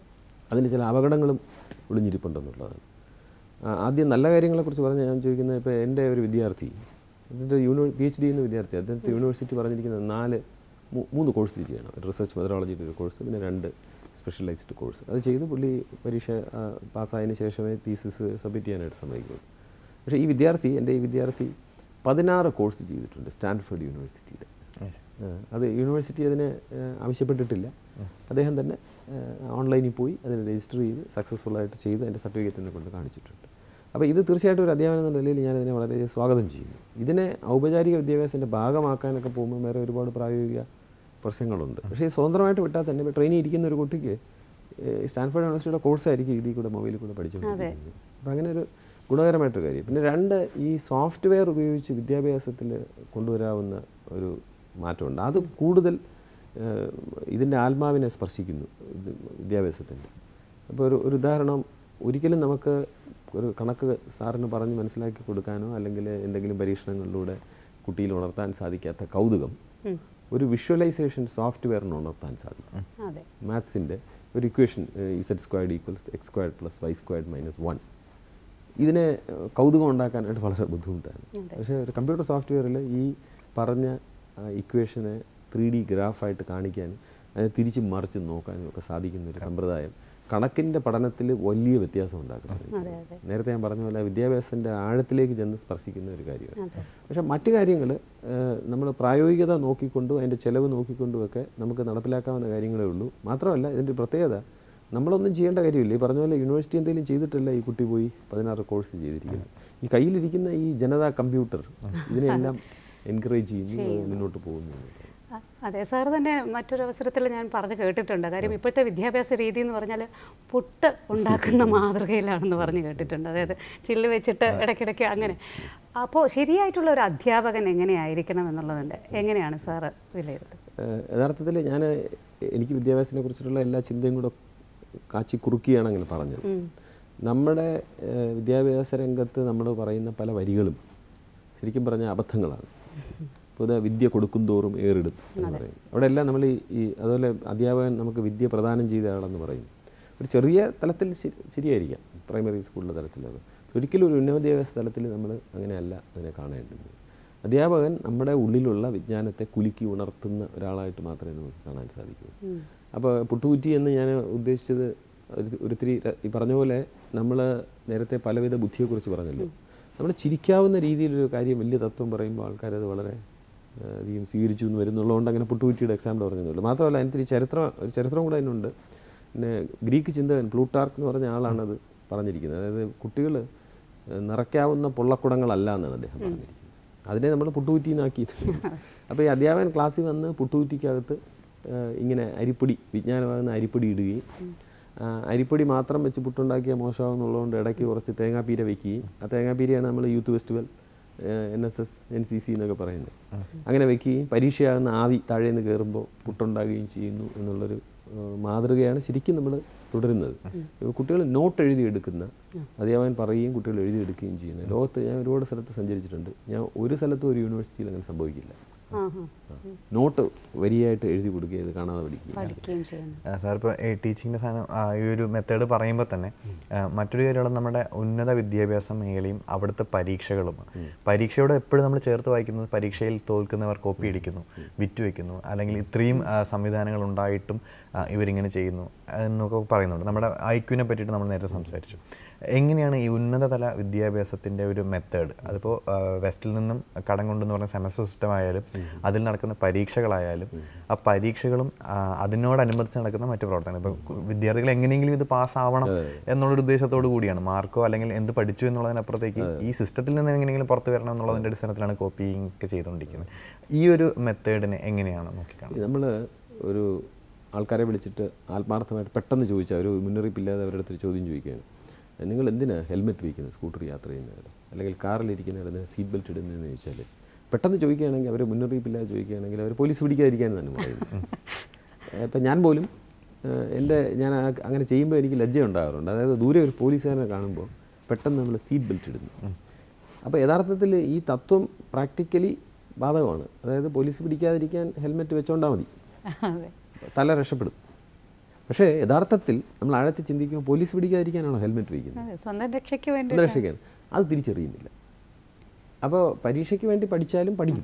അതിന് ചില അപകടങ്ങളും ഒളിഞ്ഞിരിപ്പുണ്ടെന്നുള്ളതാണ് ആ, ആദ്യം നല്ല കാര്യങ്ങളെക്കുറിച്ച് പറഞ്ഞ് ഞാൻ ചോദിക്കുന്നത് ഇപ്പോൾ എൻ്റെ ഒരു വിദ്യാർത്ഥി ഇതിൻ്റെ യൂണിവേ പി എച്ച് ഡി എന്ന വിദ്യാർത്ഥി അദ്ദേഹത്തെ യൂണിവേഴ്സിറ്റി പറഞ്ഞിരിക്കുന്നത് നാല് മൂ- മൂന്ന് കോഴ്സ് ചെയ്യണം റിസർച്ച് മെത്തഡോളജിയുടെ ഒരു കോഴ്സ് പിന്നെ രണ്ട് സ്പെഷ്യലൈസ്ഡ് കോഴ്സ് അത് ചെയ്ത് പുള്ളി പരീക്ഷ ആ, പാസ്സായതിനു ശേഷമേ തീസിസ് സബ്മിറ്റ് ചെയ്യാനായിട്ട് സമ്മതിക്കുള്ളൂ പക്ഷേ ഈ വിദ്യാർത്ഥി എൻ്റെ ഈ വിദ്യാർത്ഥി പതിനാറ് കോഴ്സ് ചെയ്തിട്ടുണ്ട് സ്റ്റാൻഫോർഡ് യൂണിവേഴ്സിറ്റിയുടെ ആ, അത് യൂണിവേഴ്സിറ്റി അതിന് ആ, ആവശ്യപ്പെട്ടിട്ടില്ല അദ്ദേഹം തന്നെ ആ, ഓൺലൈനിൽ പോയി അതിന് രജിസ്റ്റർ ചെയ്ത് സക്സസ്ഫുൾ ആയിട്ട് ചെയ്ത് അതിൻ്റെ സർട്ടിഫിക്കറ്റ് എന്നെ കൊണ്ട് കാണിച്ചിട്ടുണ്ട് അപ്പോൾ ഇത് തീർച്ചയായിട്ടും ഒരു അധ്യാപനം എന്ന നിലയിൽ ഞാൻ ഇതിനെ വളരെ സ്വാഗതം ചെയ്യുന്നു ഇതിനെ ഔപചാരിക വിദ്യാഭ്യാസത്തിൻ്റെ ഭാഗമാക്കാനൊക്കെ പോകുമ്പോൾ വേറെ ഒരുപാട് പ്രായോഗിക പ്രശ്നങ്ങളുണ്ട് പക്ഷേ ഈ സ്വതന്ത്രമായിട്ട് വിട്ടാൽ തന്നെ ഇപ്പോൾ ട്രെയിനിൽ ഇരിക്കുന്ന ഒരു കുട്ടിക്ക് ഏഹ്, സ്റ്റാൻഫോർഡ് യൂണിവേഴ്സിറ്റിയുടെ കോഴ്സായിരിക്കും ഇതിൽ കൂടെ മൊബൈലിൽ കൂടെ പഠിച്ചുകൊണ്ടിരിക്കുന്നത് അപ്പോൾ അങ്ങനെ ഒരു ഗുണകരമായിട്ടൊരു കാര്യം പിന്നെ രണ്ട് ഈ സോഫ്റ്റ്വെയർ ഉപയോഗിച്ച് വിദ്യാഭ്യാസത്തിൽ കൊണ്ടുവരാവുന്ന ഒരു മാറ്റമുണ്ട് അത് കൂടുതൽ ഏഹ്, ഇതിൻ്റെ ആത്മാവിനെ സ്പർശിക്കുന്നു ഇത് വിദ്യാഭ്യാസത്തിൻ്റെ അപ്പോൾ ഒരു ഒരു ഉദാഹരണം ഒരിക്കലും നമുക്ക് ഒരു കണക്ക് സാറിന് പറഞ്ഞ് മനസ്സിലാക്കി കൊടുക്കാനോ അല്ലെങ്കിൽ എന്തെങ്കിലും പരീക്ഷണങ്ങളിലൂടെ കുട്ടിയിൽ ഉണർത്താൻ സാധിക്കാത്ത കൗതുകം ഒരു വിഷ്വലൈസേഷൻ സോഫ്റ്റ്വെയറിന് ഉണർത്താൻ സാധിക്കും അതെ മാത്സിൻ്റെ ഒരു equation z squared equals x squared plus y squared minus one ഇതിനെ ഏഹ്, കൗതുകം ഉണ്ടാക്കാനായിട്ട് വളരെ ബുദ്ധിമുട്ടാണ് പക്ഷേ ഒരു കമ്പ്യൂട്ടർ സോഫ്റ്റ്വെയറിൽ ഈ പറഞ്ഞ ഇക്വേഷനെ ത്രീ ഡി ഗ്രാഫായിട്ട് കാണിക്കാനും അതിനെ തിരിച്ചും മറിച്ചും നോക്കാനും ഒക്കെ സാധിക്കുന്ന ഒരു സമ്പ്രദായം കണക്കിൻ്റെ പഠനത്തിൽ വലിയ വ്യത്യാസം ഉണ്ടാക്കുന്നുണ്ട് അതെ അതെ നേരത്തെ ഞാൻ പറഞ്ഞ പോലെ വിദ്യാഭ്യാസത്തിൻ്റെ ആഴത്തിലേക്ക് ചെന്ന് സ്പർശിക്കുന്ന ഒരു കാര്യമാണ് പക്ഷേ മറ്റു കാര്യങ്ങൾ നമ്മൾ പ്രായോഗികത നോക്കിക്കൊണ്ടും അതിൻ്റെ ചിലവ് നോക്കിക്കൊണ്ടും ഒക്കെ നമുക്ക് നടപ്പിലാക്കാവുന്ന കാര്യങ്ങളേ ഉള്ളൂ മാത്രമല്ല ഇതിൻ്റെ ഒരു പ്രത്യേകത നമ്മളൊന്നും ചെയ്യേണ്ട കാര്യമില്ല ഈ പറഞ്ഞ പോലെ യൂണിവേഴ്സിറ്റി എന്തെങ്കിലും ചെയ്തിട്ടല്ല ഈ കുട്ടി പോയി പതിനാറ് കോഴ്സ് ചെയ്തിരിക്കുന്നത് ഈ കയ്യിലിരിക്കുന്ന ഈ ജനതാ കമ്പ്യൂട്ടർ ഇതിനെല്ലാം എൻകറേജ് ചെയ്യുന്നു അത് മുന്നോട്ട് പോകുന്നു അ- അതെ സാർ തന്നെ മറ്റൊരു അവസരത്തിൽ ഞാൻ പറഞ്ഞു കേട്ടിട്ടുണ്ട് കാര്യം ഇപ്പോഴത്തെ വിദ്യാഭ്യാസ രീതി എന്ന് പറഞ്ഞാൽ പുട്ട് ഉണ്ടാക്കുന്ന മാതൃകയിലാണെന്ന് പറഞ്ഞു കേട്ടിട്ടുണ്ട് അതായത് ചില്ല് വെച്ചിട്ട് ഇടയ്ക്കിടയ്ക്ക് അങ്ങനെ അപ്പോൾ ശരിയായിട്ടുള്ള ഒരു അധ്യാപകൻ എങ്ങനെയായിരിക്കണം എന്നുള്ളതുണ്ട് എങ്ങനെയാണ് സാറ് വിലയിരുത്തുന്നത് ഏഹ് യഥാർത്ഥത്തിൽ ഞാൻ എനിക്ക് വിദ്യാഭ്യാസത്തിനെ കുറിച്ചിട്ടുള്ള എല്ലാ ചിന്തയും കൂടെ കാച്ചി കുറുക്കിയാണ് അങ്ങനെ പറഞ്ഞത് നമ്മുടെ ഏഹ് വിദ്യാഭ്യാസ രംഗത്ത് നമ്മൾ പറയുന്ന പല വരികളും ശരിക്കും പറഞ്ഞ അബദ്ധങ്ങളാണ് ഇപ്പോൾ ഇത് വിദ്യ കൊടുക്കുന്തോറും ഏറിടും എന്ന് പറയും അവിടെ എല്ലാം നമ്മൾ ഈ ഈ അതുപോലെ അധ്യാപകൻ നമുക്ക് വിദ്യ പ്രദാനം ചെയ്ത ആളെന്ന് പറയും ഒരു ചെറിയ തലത്തിൽ ശരി- ശരിയായിരിക്കാം പ്രൈമറി സ്കൂളിൻ്റെ തലത്തിലൊക്കെ ഒരിക്കലും ഒരു ഉന്നത വിദ്യാഭ്യാസ തലത്തിൽ നമ്മൾ അങ്ങനെയല്ല അതിനെ കാണേണ്ടത് അധ്യാപകൻ നമ്മുടെ ഉള്ളിലുള്ള വിജ്ഞാനത്തെ കുലുക്കി ഉണർത്തുന്ന ഒരാളായിട്ട് മാത്രമേ നമുക്ക് കാണാൻ സാധിക്കൂ അപ്പോൾ പുട്ടുകുറ്റി എന്ന് ഞാൻ ഉദ്ദേശിച്ചത് ഒരു ഒരിത്തിരി ര- ഈ പറഞ്ഞ പോലെ നമ്മൾ നേരത്തെ പലവിധ ബുദ്ധിയെക്കുറിച്ച് പറഞ്ഞല്ലോ നമ്മൾ ചിരിക്കാവുന്ന രീതിയിലൊരു കാര്യം വലിയ തത്വം പറയുമ്പോൾ ആൾക്കാരത് വളരെ ആ, അധികം സ്വീകരിച്ചു എന്ന് വരുന്നുള്ളതുകൊണ്ട് അങ്ങനെ പുട്ടുകുറ്റിയുടെ എക്സാമ്പിൾ പറഞ്ഞതേ മാത്രമല്ല അതിനകത്ത് ഒരു ചരിത്രം ഒരു ചരിത്രം കൂടെ അതിനുണ്ട് പിന്നെ ഗ്രീക്ക് ചിന്തകൻ പ്ലൂട്ടാർക്ക് എന്ന് പറഞ്ഞ ആളാണത് പറഞ്ഞിരിക്കുന്നത് അതായത് കുട്ടികൾ നിറയ്ക്കാവുന്ന പൊള്ളക്കുടങ്ങളല്ല എന്നാണ് അദ്ദേഹം പറഞ്ഞിരിക്കുന്നത് അതിനെ നമ്മൾ പുട്ടുകുറ്റിന്നാക്കിയത് അപ്പോൾ ഈ അധ്യാപകൻ ക്ലാസ്സിൽ വന്ന് പുട്ടുകുറ്റിക്കകത്ത് ആ, ഇങ്ങനെ അരിപ്പൊടി വിജ്ഞാനമാകുന്ന അരിപ്പൊടി ഇടുകയും ആ, അരിപ്പൊടി മാത്രം വെച്ച് പുട്ടുണ്ടാക്കിയ മോശമാകുന്നുള്ളതുകൊണ്ട് ഇടയ്ക്ക് കുറച്ച് തേങ്ങാപ്പീര വെക്കുകയും ആ തേങ്ങാപ്പീരയാണ് നമ്മൾ youth festival N S S N C C എന്നൊക്കെ പറയുന്നത് അങ്ങനെ വെക്കുകയും പരീക്ഷയാകുന്ന ആവി താഴെ നിന്ന് കയറുമ്പോൾ പുട്ടുണ്ടാകുകയും ചെയ്യുന്നു എന്നുള്ളൊരു ആ, മാതൃകയാണ് ശരിക്കും നമ്മൾ തുടരുന്നത് കുട്ടികൾ നോട്ട് എഴുതി എടുക്കുന്ന അധ്യാപകൻ പറയുകയും കുട്ടികൾ എഴുതി എടുക്കുകയും ചെയ്യുന്നത് ലോകത്ത് ഞാൻ ഒരുപാട് സ്ഥലത്ത് സഞ്ചരിച്ചിട്ടുണ്ട് ഞാൻ ഒരു സ്ഥലത്തും ഒരു യൂണിവേഴ്സിറ്റിയിൽ അങ്ങനെ സംഭവിക്കില്ല ആ ഹാ നോട്ട് വരിയായിട്ട് എഴുതി കൊടുക്കുക ഇത് കാണാതെ പഠിക്കുക പഠിക്കുകയും ചെയ്യുന്നു ആ, സാർ ഇപ്പോൾ ഈ ടീച്ചിങ്ങിൻ്റെ സാധനം ആ, ഈ ഒരു മെത്തേഡ് പറയുമ്പോൾ തന്നെ ആ, മറ്റൊരു കാര്യമുള്ള നമ്മുടെ ഉന്നത വിദ്യാഭ്യാസ മേഖലയും അവിടുത്തെ പരീക്ഷകളും പരീക്ഷയോട് എപ്പോഴും നമ്മൾ ചേർത്ത് വായിക്കുന്നത് പരീക്ഷയിൽ തോൽക്കുന്നവർ കോപ്പി അടിക്കുന്നു വിറ്റ് വയ്ക്കുന്നു അല്ലെങ്കിൽ ഇത്രയും ആ, സംവിധാനങ്ങൾ ഉണ്ടായിട്ടും ആ, ഇവരിങ്ങനെ ചെയ്യുന്നു എന്നൊക്കെ പറയുന്നുണ്ട് നമ്മുടെ ഐക്യുവിനെ പറ്റിയിട്ട് നമ്മൾ നേരത്തെ സംസാരിച്ചു എങ്ങനെയാണ് ഈ ഉന്നതതല വിദ്യാഭ്യാസത്തിൻ്റെ ഒരു മെത്തേഡ് അതിപ്പോൾ വെസ്റ്റിൽ നിന്നും കടം കൊണ്ടെന്ന് പറഞ്ഞ സെമസ്റ്റർ സിസ്റ്റം ആയാലും അതിൽ നടക്കുന്ന പരീക്ഷകളായാലും ആ പരീക്ഷകളും ആ, അതിനോടനുബന്ധിച്ച് നടക്കുന്ന മറ്റു പ്രവർത്തനങ്ങൾ ഇപ്പോൾ വിദ്യാർത്ഥികൾ എങ്ങനെയെങ്കിലും ഇത് പാസ്സാവണം എന്നുള്ളൊരു ഉദ്ദേശത്തോടു കൂടിയാണ് മാർക്കോ അല്ലെങ്കിൽ എന്ത് പഠിച്ചു എന്നുള്ളതിനപ്പുറത്തേക്ക് ഈ സിസ്റ്റത്തിൽ നിന്ന് എങ്ങനെയെങ്കിലും പുറത്ത് വരണം എന്നുള്ളതിൻ്റെ അടിസ്ഥാനത്തിലാണ് കോപ്പിങ് ഒക്കെ ചെയ്തുകൊണ്ടിരിക്കുന്നത് ഈ ഒരു മെത്തേഡിനെ എങ്ങനെയാണ് നോക്കിക്കാണുന്നത് നമ്മൾ ഒരു ആൾക്കാരെ വിളിച്ചിട്ട് ആത്മാർത്ഥമായിട്ട് പെട്ടെന്ന് ചോദിച്ചാൽ ഒരു മുന്നറിയിപ്പില്ലാതെ അവരുടെ അടുത്തൊരു ചോദ്യം ചോദിക്കുകയാണ് നിങ്ങൾ എന്തിനാണ് ഹെൽമെറ്റ് വയ്ക്കുന്നത് സ്കൂട്ടർ യാത്ര ചെയ്യുന്നവർ അല്ലെങ്കിൽ കാറിലിരിക്കുന്നവർ എന്തിനാണ് സീറ്റ് ബെൽറ്റ് ഇടുന്നതെന്ന് ചോദിച്ചാൽ പെട്ടെന്ന് ചോദിക്കുകയാണെങ്കിൽ അവർ മുന്നറിയിപ്പില്ലാതെ ചോദിക്കുകയാണെങ്കിൽ അവർ പോലീസ് പിടിക്കാതിരിക്കാൻ തന്നെ പറയുന്നത് ഇപ്പം ഞാൻ പോലും ഏഹ്, എൻ്റെ ഞാൻ ആ- അങ്ങനെ ചെയ്യുമ്പോൾ എനിക്ക് ലജ്ജ ഉണ്ടാകാറുണ്ട് അതായത് ദൂരെ ഒരു പോലീസുകാരനെ കാണുമ്പോൾ പെട്ടെന്ന് നമ്മൾ സീറ്റ് ബെൽറ്റ് ഇടുന്നു അപ്പോൾ യഥാർത്ഥത്തിൽ ഈ തത്വം പ്രാക്ടിക്കലി ബാധകമാണ് അതായത് പോലീസ് പിടിക്കാതിരിക്കാൻ ഹെൽമെറ്റ് വെച്ചോണ്ടാൽ മതി അതെ തല രക്ഷപ്പെടും പക്ഷേ യഥാർത്ഥത്തിൽ നമ്മൾ ആഴത്തിൽ ചിന്തിക്കുമ്പോൾ പോലീസ് പിടിക്കാതിരിക്കാനാണോ ഹെൽമെറ്റ് വയ്ക്കുന്നത് അതെ സ്വന്തം രക്ഷയ്ക്ക് വേണ്ടി എന്താ രക്ഷയ്ക്കാണ് അത് തിരിച്ചറിയുന്നില്ല അപ്പോൾ പരീക്ഷയ്ക്ക് വേണ്ടി പഠിച്ചാലും പഠിക്കും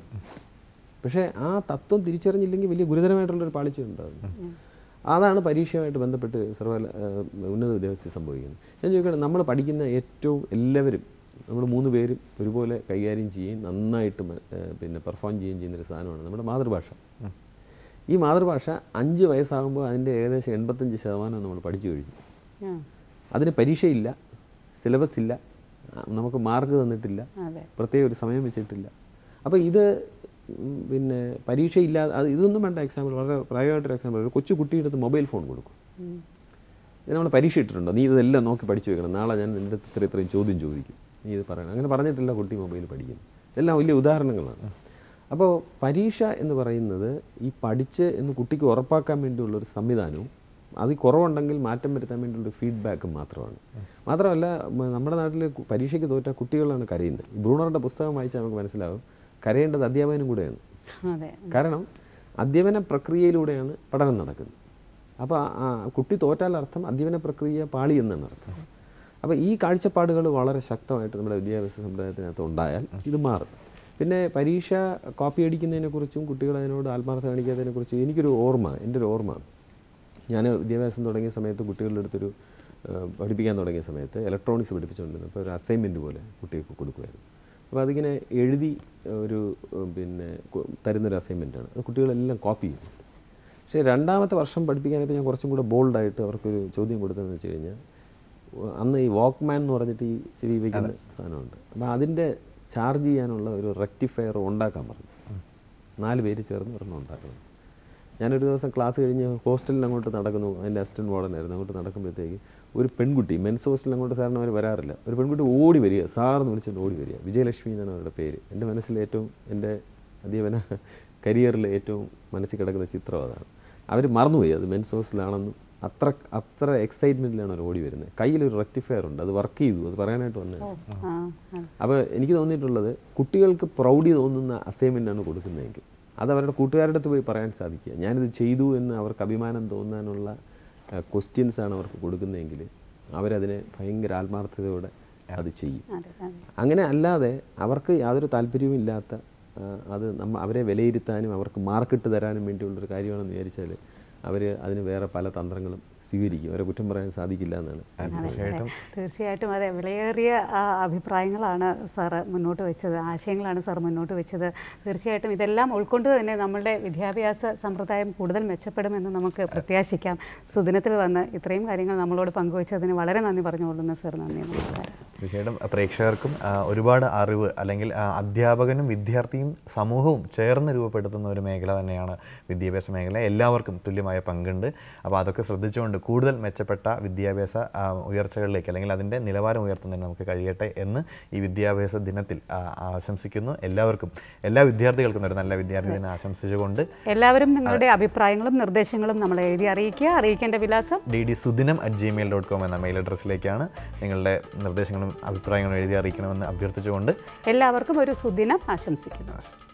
പക്ഷേ ആ തത്വം തിരിച്ചറിഞ്ഞില്ലെങ്കിൽ വലിയ ഗുരുതരമായിട്ടുള്ളൊരു പാളിച്ച ഉണ്ടാകും അതാണ് പരീക്ഷയുമായിട്ട് ബന്ധപ്പെട്ട് സർവകല ഏഹ്, ഉന്നത വിദ്യാഭ്യാസത്തിൽ സംഭവിക്കുന്നത് ഞാൻ ചോദിക്കട്ടെ നമ്മൾ പഠിക്കുന്ന ഏറ്റവും എല്ലാവരും നമ്മൾ മൂന്ന് പേരും ഒരുപോലെ കൈകാര്യം ചെയ്യുകയും നന്നായിട്ട് മ- ഏഹ്, പിന്നെ പെർഫോം ചെയ്യുകയും ചെയ്യുന്നൊരു സാധനമാണ് നമ്മുടെ മാതൃഭാഷ ഈ മാതൃഭാഷ അഞ്ച് വയസ്സാകുമ്പോൾ അതിൻ്റെ ഏകദേശം എൺപത്തഞ്ച് ശതമാനം നമ്മൾ പഠിച്ചു കഴിഞ്ഞു ആ, അതിന് പരീക്ഷയില്ല സിലബസ് ഇല്ല ആ, നമുക്ക് മാർക്ക് തന്നിട്ടില്ല അതെ പ്രത്യേക ഒരു സമയം വെച്ചിട്ടില്ല അപ്പോൾ ഇത് ഉം, പിന്നെ പരീക്ഷയില്ലാതെ അത് ഇതൊന്നും വേണ്ട എക്സാമ്പിൾ വളരെ പ്രായമായിട്ടൊരു എക്സാമ്പിൾ ഒരു കൊച്ചു കുട്ടിയുടെ അടുത്ത് മൊബൈൽ ഫോൺ കൊടുക്കും ഉം. ഇത് നമ്മൾ പരീക്ഷ ഇട്ടിട്ടുണ്ടോ നീ ഇതെല്ലാം നോക്കി പഠിച്ചു വെക്കണം നാളെ ഞാൻ നിൻ്റെ അടുത്ത് ഇത്ര ഇത്രയും ചോദ്യം ചോദിക്കും നീ ഇത് പറയണം അങ്ങനെ പറഞ്ഞിട്ടില്ല കുട്ടി മൊബൈൽ പഠിക്കുന്നു ഇതെല്ലാം വലിയ ഉദാഹരണങ്ങളാണ് അപ്പോൾ പരീക്ഷ എന്ന് പറയുന്നത് ഈ പഠിച്ച് എന്ന് കുട്ടിക്ക് ഉറപ്പാക്കാൻ വേണ്ടിയുള്ള ഒരു സംവിധാനവും അത് കുറവുണ്ടെങ്കിൽ മാറ്റം വരുത്താൻ വേണ്ടിയുള്ള ഫീഡ്ബാക്കും മാത്രമാണ് മാത്രമല്ല മ- നമ്മുടെ നാട്ടിൽ കു- പരീക്ഷയ്ക്ക് തോറ്റ കുട്ടികളാണ് കരയുന്നത് ഈ ബ്രൂണറുടെ പുസ്തകം വായിച്ചാൽ നമുക്ക് മനസ്സിലാവും കരയേണ്ടത് അധ്യാപകനും കൂടെയാണ് അതെ കാരണം അധ്യയന പ്രക്രിയയിലൂടെയാണ് പഠനം നടക്കുന്നത് അപ്പോൾ ആ കുട്ടി തോറ്റാൽ അർത്ഥം അധ്യയന പ്രക്രിയ പാളി എന്നാണ് അർത്ഥം അപ്പോൾ ഈ കാഴ്ചപ്പാടുകൾ വളരെ ശക്തമായിട്ട് നമ്മുടെ വിദ്യാഭ്യാസ സമ്പ്രദായത്തിനകത്ത് ഉണ്ടായാൽ ഇത് മാറും പിന്നെ പരീക്ഷ കോപ്പി അടിക്കുന്നതിനെക്കുറിച്ചും കുട്ടികൾ അതിനോട് ആത്മാർത്ഥത കാണിക്കാത്തതിനെക്കുറിച്ചും എനിക്കൊരു ഓർമ്മ എൻ്റെ ഒരു ഓർമ്മ ഞാൻ വിദ്യാഭ്യാസം തുടങ്ങിയ സമയത്ത് കുട്ടികളുടെ അടുത്തൊരു ആ, പഠിപ്പിക്കാൻ തുടങ്ങിയ സമയത്ത് ഇലക്ട്രോണിക്സ് പഠിപ്പിച്ചുകൊണ്ടിരുന്നു അപ്പോൾ ഒരു അസൈൻമെൻറ്റ് പോലെ കുട്ടികൾക്ക് കൊടുക്കുമായിരുന്നു അപ്പോൾ അതിങ്ങനെ എഴുതി ഒരു ഉം, പിന്നെ കു- തരുന്നൊരു അസൈൻമെൻറ്റാണ് അത് കുട്ടികളെല്ലാം കോപ്പി ചെയ്യും പക്ഷേ രണ്ടാമത്തെ വർഷം പഠിപ്പിക്കാനായിട്ട് ഞാൻ കുറച്ചും കൂടെ ബോൾഡായിട്ട് അവർക്കൊരു ചോദ്യം കൊടുത്തതെന്ന് വെച്ച് കഴിഞ്ഞാൽ ഉ- അന്ന് ഈ വാക്ക്മാൻ എന്ന് പറഞ്ഞിട്ട് ഈ ചെവി വയ്ക്കുന്ന സാധനമുണ്ട് അപ്പോൾ അതിൻ്റെ ചാർജ് ചെയ്യാനുള്ള ഒരു റെക്ടിഫയർ ഉണ്ടാക്കാൻ പറഞ്ഞു നാല് പേര് ചേർന്ന് ഒരെണ്ണം ഉണ്ടാക്കണം ഞാനൊരു ദിവസം ക്ലാസ് കഴിഞ്ഞ് ഹോസ്റ്റലിൽ അങ്ങോട്ട് നടക്കുന്നു അതിൻ്റെ അസിസ്റ്റൻറ്റ് വാർഡനായിരുന്നു അങ്ങോട്ട് നടക്കുമ്പോഴത്തേക്ക് ഒരു പെൺകുട്ടി മെൻസ് ഹോസ്റ്റലിൽ അങ്ങോട്ട് സാറിന് അവർ വരാറില്ല ഒരു പെൺകുട്ടി ഓടി വരിക സാറെന്ന് വിളിച്ചുകൊണ്ട് ഓടി വരിക വിജയലക്ഷ്മി എന്നാണ് അവരുടെ പേര് എൻ്റെ മനസ്സിൽ ഏറ്റവും എൻ്റെ അധ്യാപന കരിയറിൽ ഏറ്റവും മനസ്സിൽ കിടക്കുന്ന ചിത്രം അതാണ് അവർ മറന്നുപോയി അത് മെൻസ് ഹോസ്റ്റലാണെന്നും അത്ര അത്ര എക്സൈറ്റ്മെൻറ്റിലാണ് അവർ ഓടി വരുന്നത് കയ്യിലൊരു റെക്ടിഫയർ ഉണ്ട് അത് വർക്ക് ചെയ്തു അത് പറയാനായിട്ട് വന്നത് ആ ആ. അപ്പോൾ എനിക്ക് തോന്നിയിട്ടുള്ളത് കുട്ടികൾക്ക് പ്രൗഢി തോന്നുന്ന അസൈൻമെൻ്റാണ് കൊടുക്കുന്നതെങ്കിൽ അത് അവരുടെ കൂട്ടുകാരുടെ അടുത്ത് പോയി പറയാൻ സാധിക്കുക ഞാനിത് ചെയ്തു എന്ന് അവർക്ക് അഭിമാനം തോന്നാനുള്ള ക്വസ്റ്റ്യൻസ് ആണ് അവർക്ക് കൊടുക്കുന്നതെങ്കിൽ അവരതിനെ ഭയങ്കര ആത്മാർത്ഥതയോടെ അത് ചെയ്യും അതെ അതെ അങ്ങനെ അല്ലാതെ അവർക്ക് യാതൊരു താല്പര്യവും ഇല്ലാത്ത ആ, അത് നമ്മ അവരെ വിലയിരുത്താനും അവർക്ക് മാർക്കിട്ട് തരാനും വേണ്ടിയുള്ളൊരു കാര്യമാണെന്ന് വിചാരിച്ചാൽ അവർ അതിന് വേറെ പല തന്ത്രങ്ങളും സ്വീകരിക്കും അവരെ കുറ്റം പറയാൻ സാധിക്കില്ല എന്നാണ് തീർച്ചയായിട്ടും തീർച്ചയായിട്ടും അതെ വിലയേറിയ ആ, അഭിപ്രായങ്ങളാണ് സാറ് മുന്നോട്ട് വെച്ചത് ആശയങ്ങളാണ് സാർ മുന്നോട്ട് വെച്ചത് തീർച്ചയായിട്ടും ഇതെല്ലാം ഉൾക്കൊണ്ട് തന്നെ നമ്മളുടെ വിദ്യാഭ്യാസ സമ്പ്രദായം കൂടുതൽ മെച്ചപ്പെടുമെന്ന് നമുക്ക് പ്രത്യാശിക്കാം സുദിനത്തിൽ വന്ന് ഇത്രയും കാര്യങ്ങൾ നമ്മളോട് പങ്കുവച്ചതിന് വളരെ നന്ദി പറഞ്ഞുകൊള്ളുന്നു സാർ നന്ദി നമസ്കാരം തീർച്ചയായിട്ടും പ്രേക്ഷകർക്കും ആ, ഒരുപാട് അറിവ് അല്ലെങ്കിൽ ആ, അധ്യാപകനും വിദ്യാർത്ഥിയും സമൂഹവും ചേർന്ന് രൂപപ്പെടുത്തുന്ന ഒരു മേഖല തന്നെയാണ് വിദ്യാഭ്യാസ മേഖല എല്ലാവർക്കും തുല്യമായ പങ്കുണ്ട് അപ്പോൾ അതൊക്കെ ശ്രദ്ധിച്ചുകൊണ്ട് കൂടുതൽ മെച്ചപ്പെട്ട വിദ്യാഭ്യാസ ആ, ഉയർച്ചകളിലേക്ക് അല്ലെങ്കിൽ അതിൻ്റെ നിലവാരം ഉയർത്തുന്നതിന് നമുക്ക് കഴിയട്ടെ എന്ന് ഈ വിദ്യാഭ്യാസ ദിനത്തിൽ ആ, ആശംസിക്കുന്നു എല്ലാവർക്കും എല്ലാ വിദ്യാർത്ഥികൾക്കും ഒരു നല്ല വിദ്യാർത്ഥി ദിനം ആശംസിച്ചുകൊണ്ട് എല്ലാവരും നിങ്ങളുടെ അഭിപ്രായങ്ങളും നിർദ്ദേശങ്ങളും നമ്മളെ എഴുതി അറിയിക്കുക അറിയിക്കേണ്ട വിലാസം D D Sudinam at Gmail dot com എന്ന മെയിൽ അഡ്രസ്സിലേക്കാണ് നിങ്ങളുടെ നിർദ്ദേശങ്ങളും അഭിപ്രായങ്ങളും എഴുതി അറിയിക്കണമെന്ന് അഭ്യർത്ഥിച്ചുകൊണ്ട് എല്ലാവർക്കും ഒരു സുദിനം ആശംസിക്കുന്നു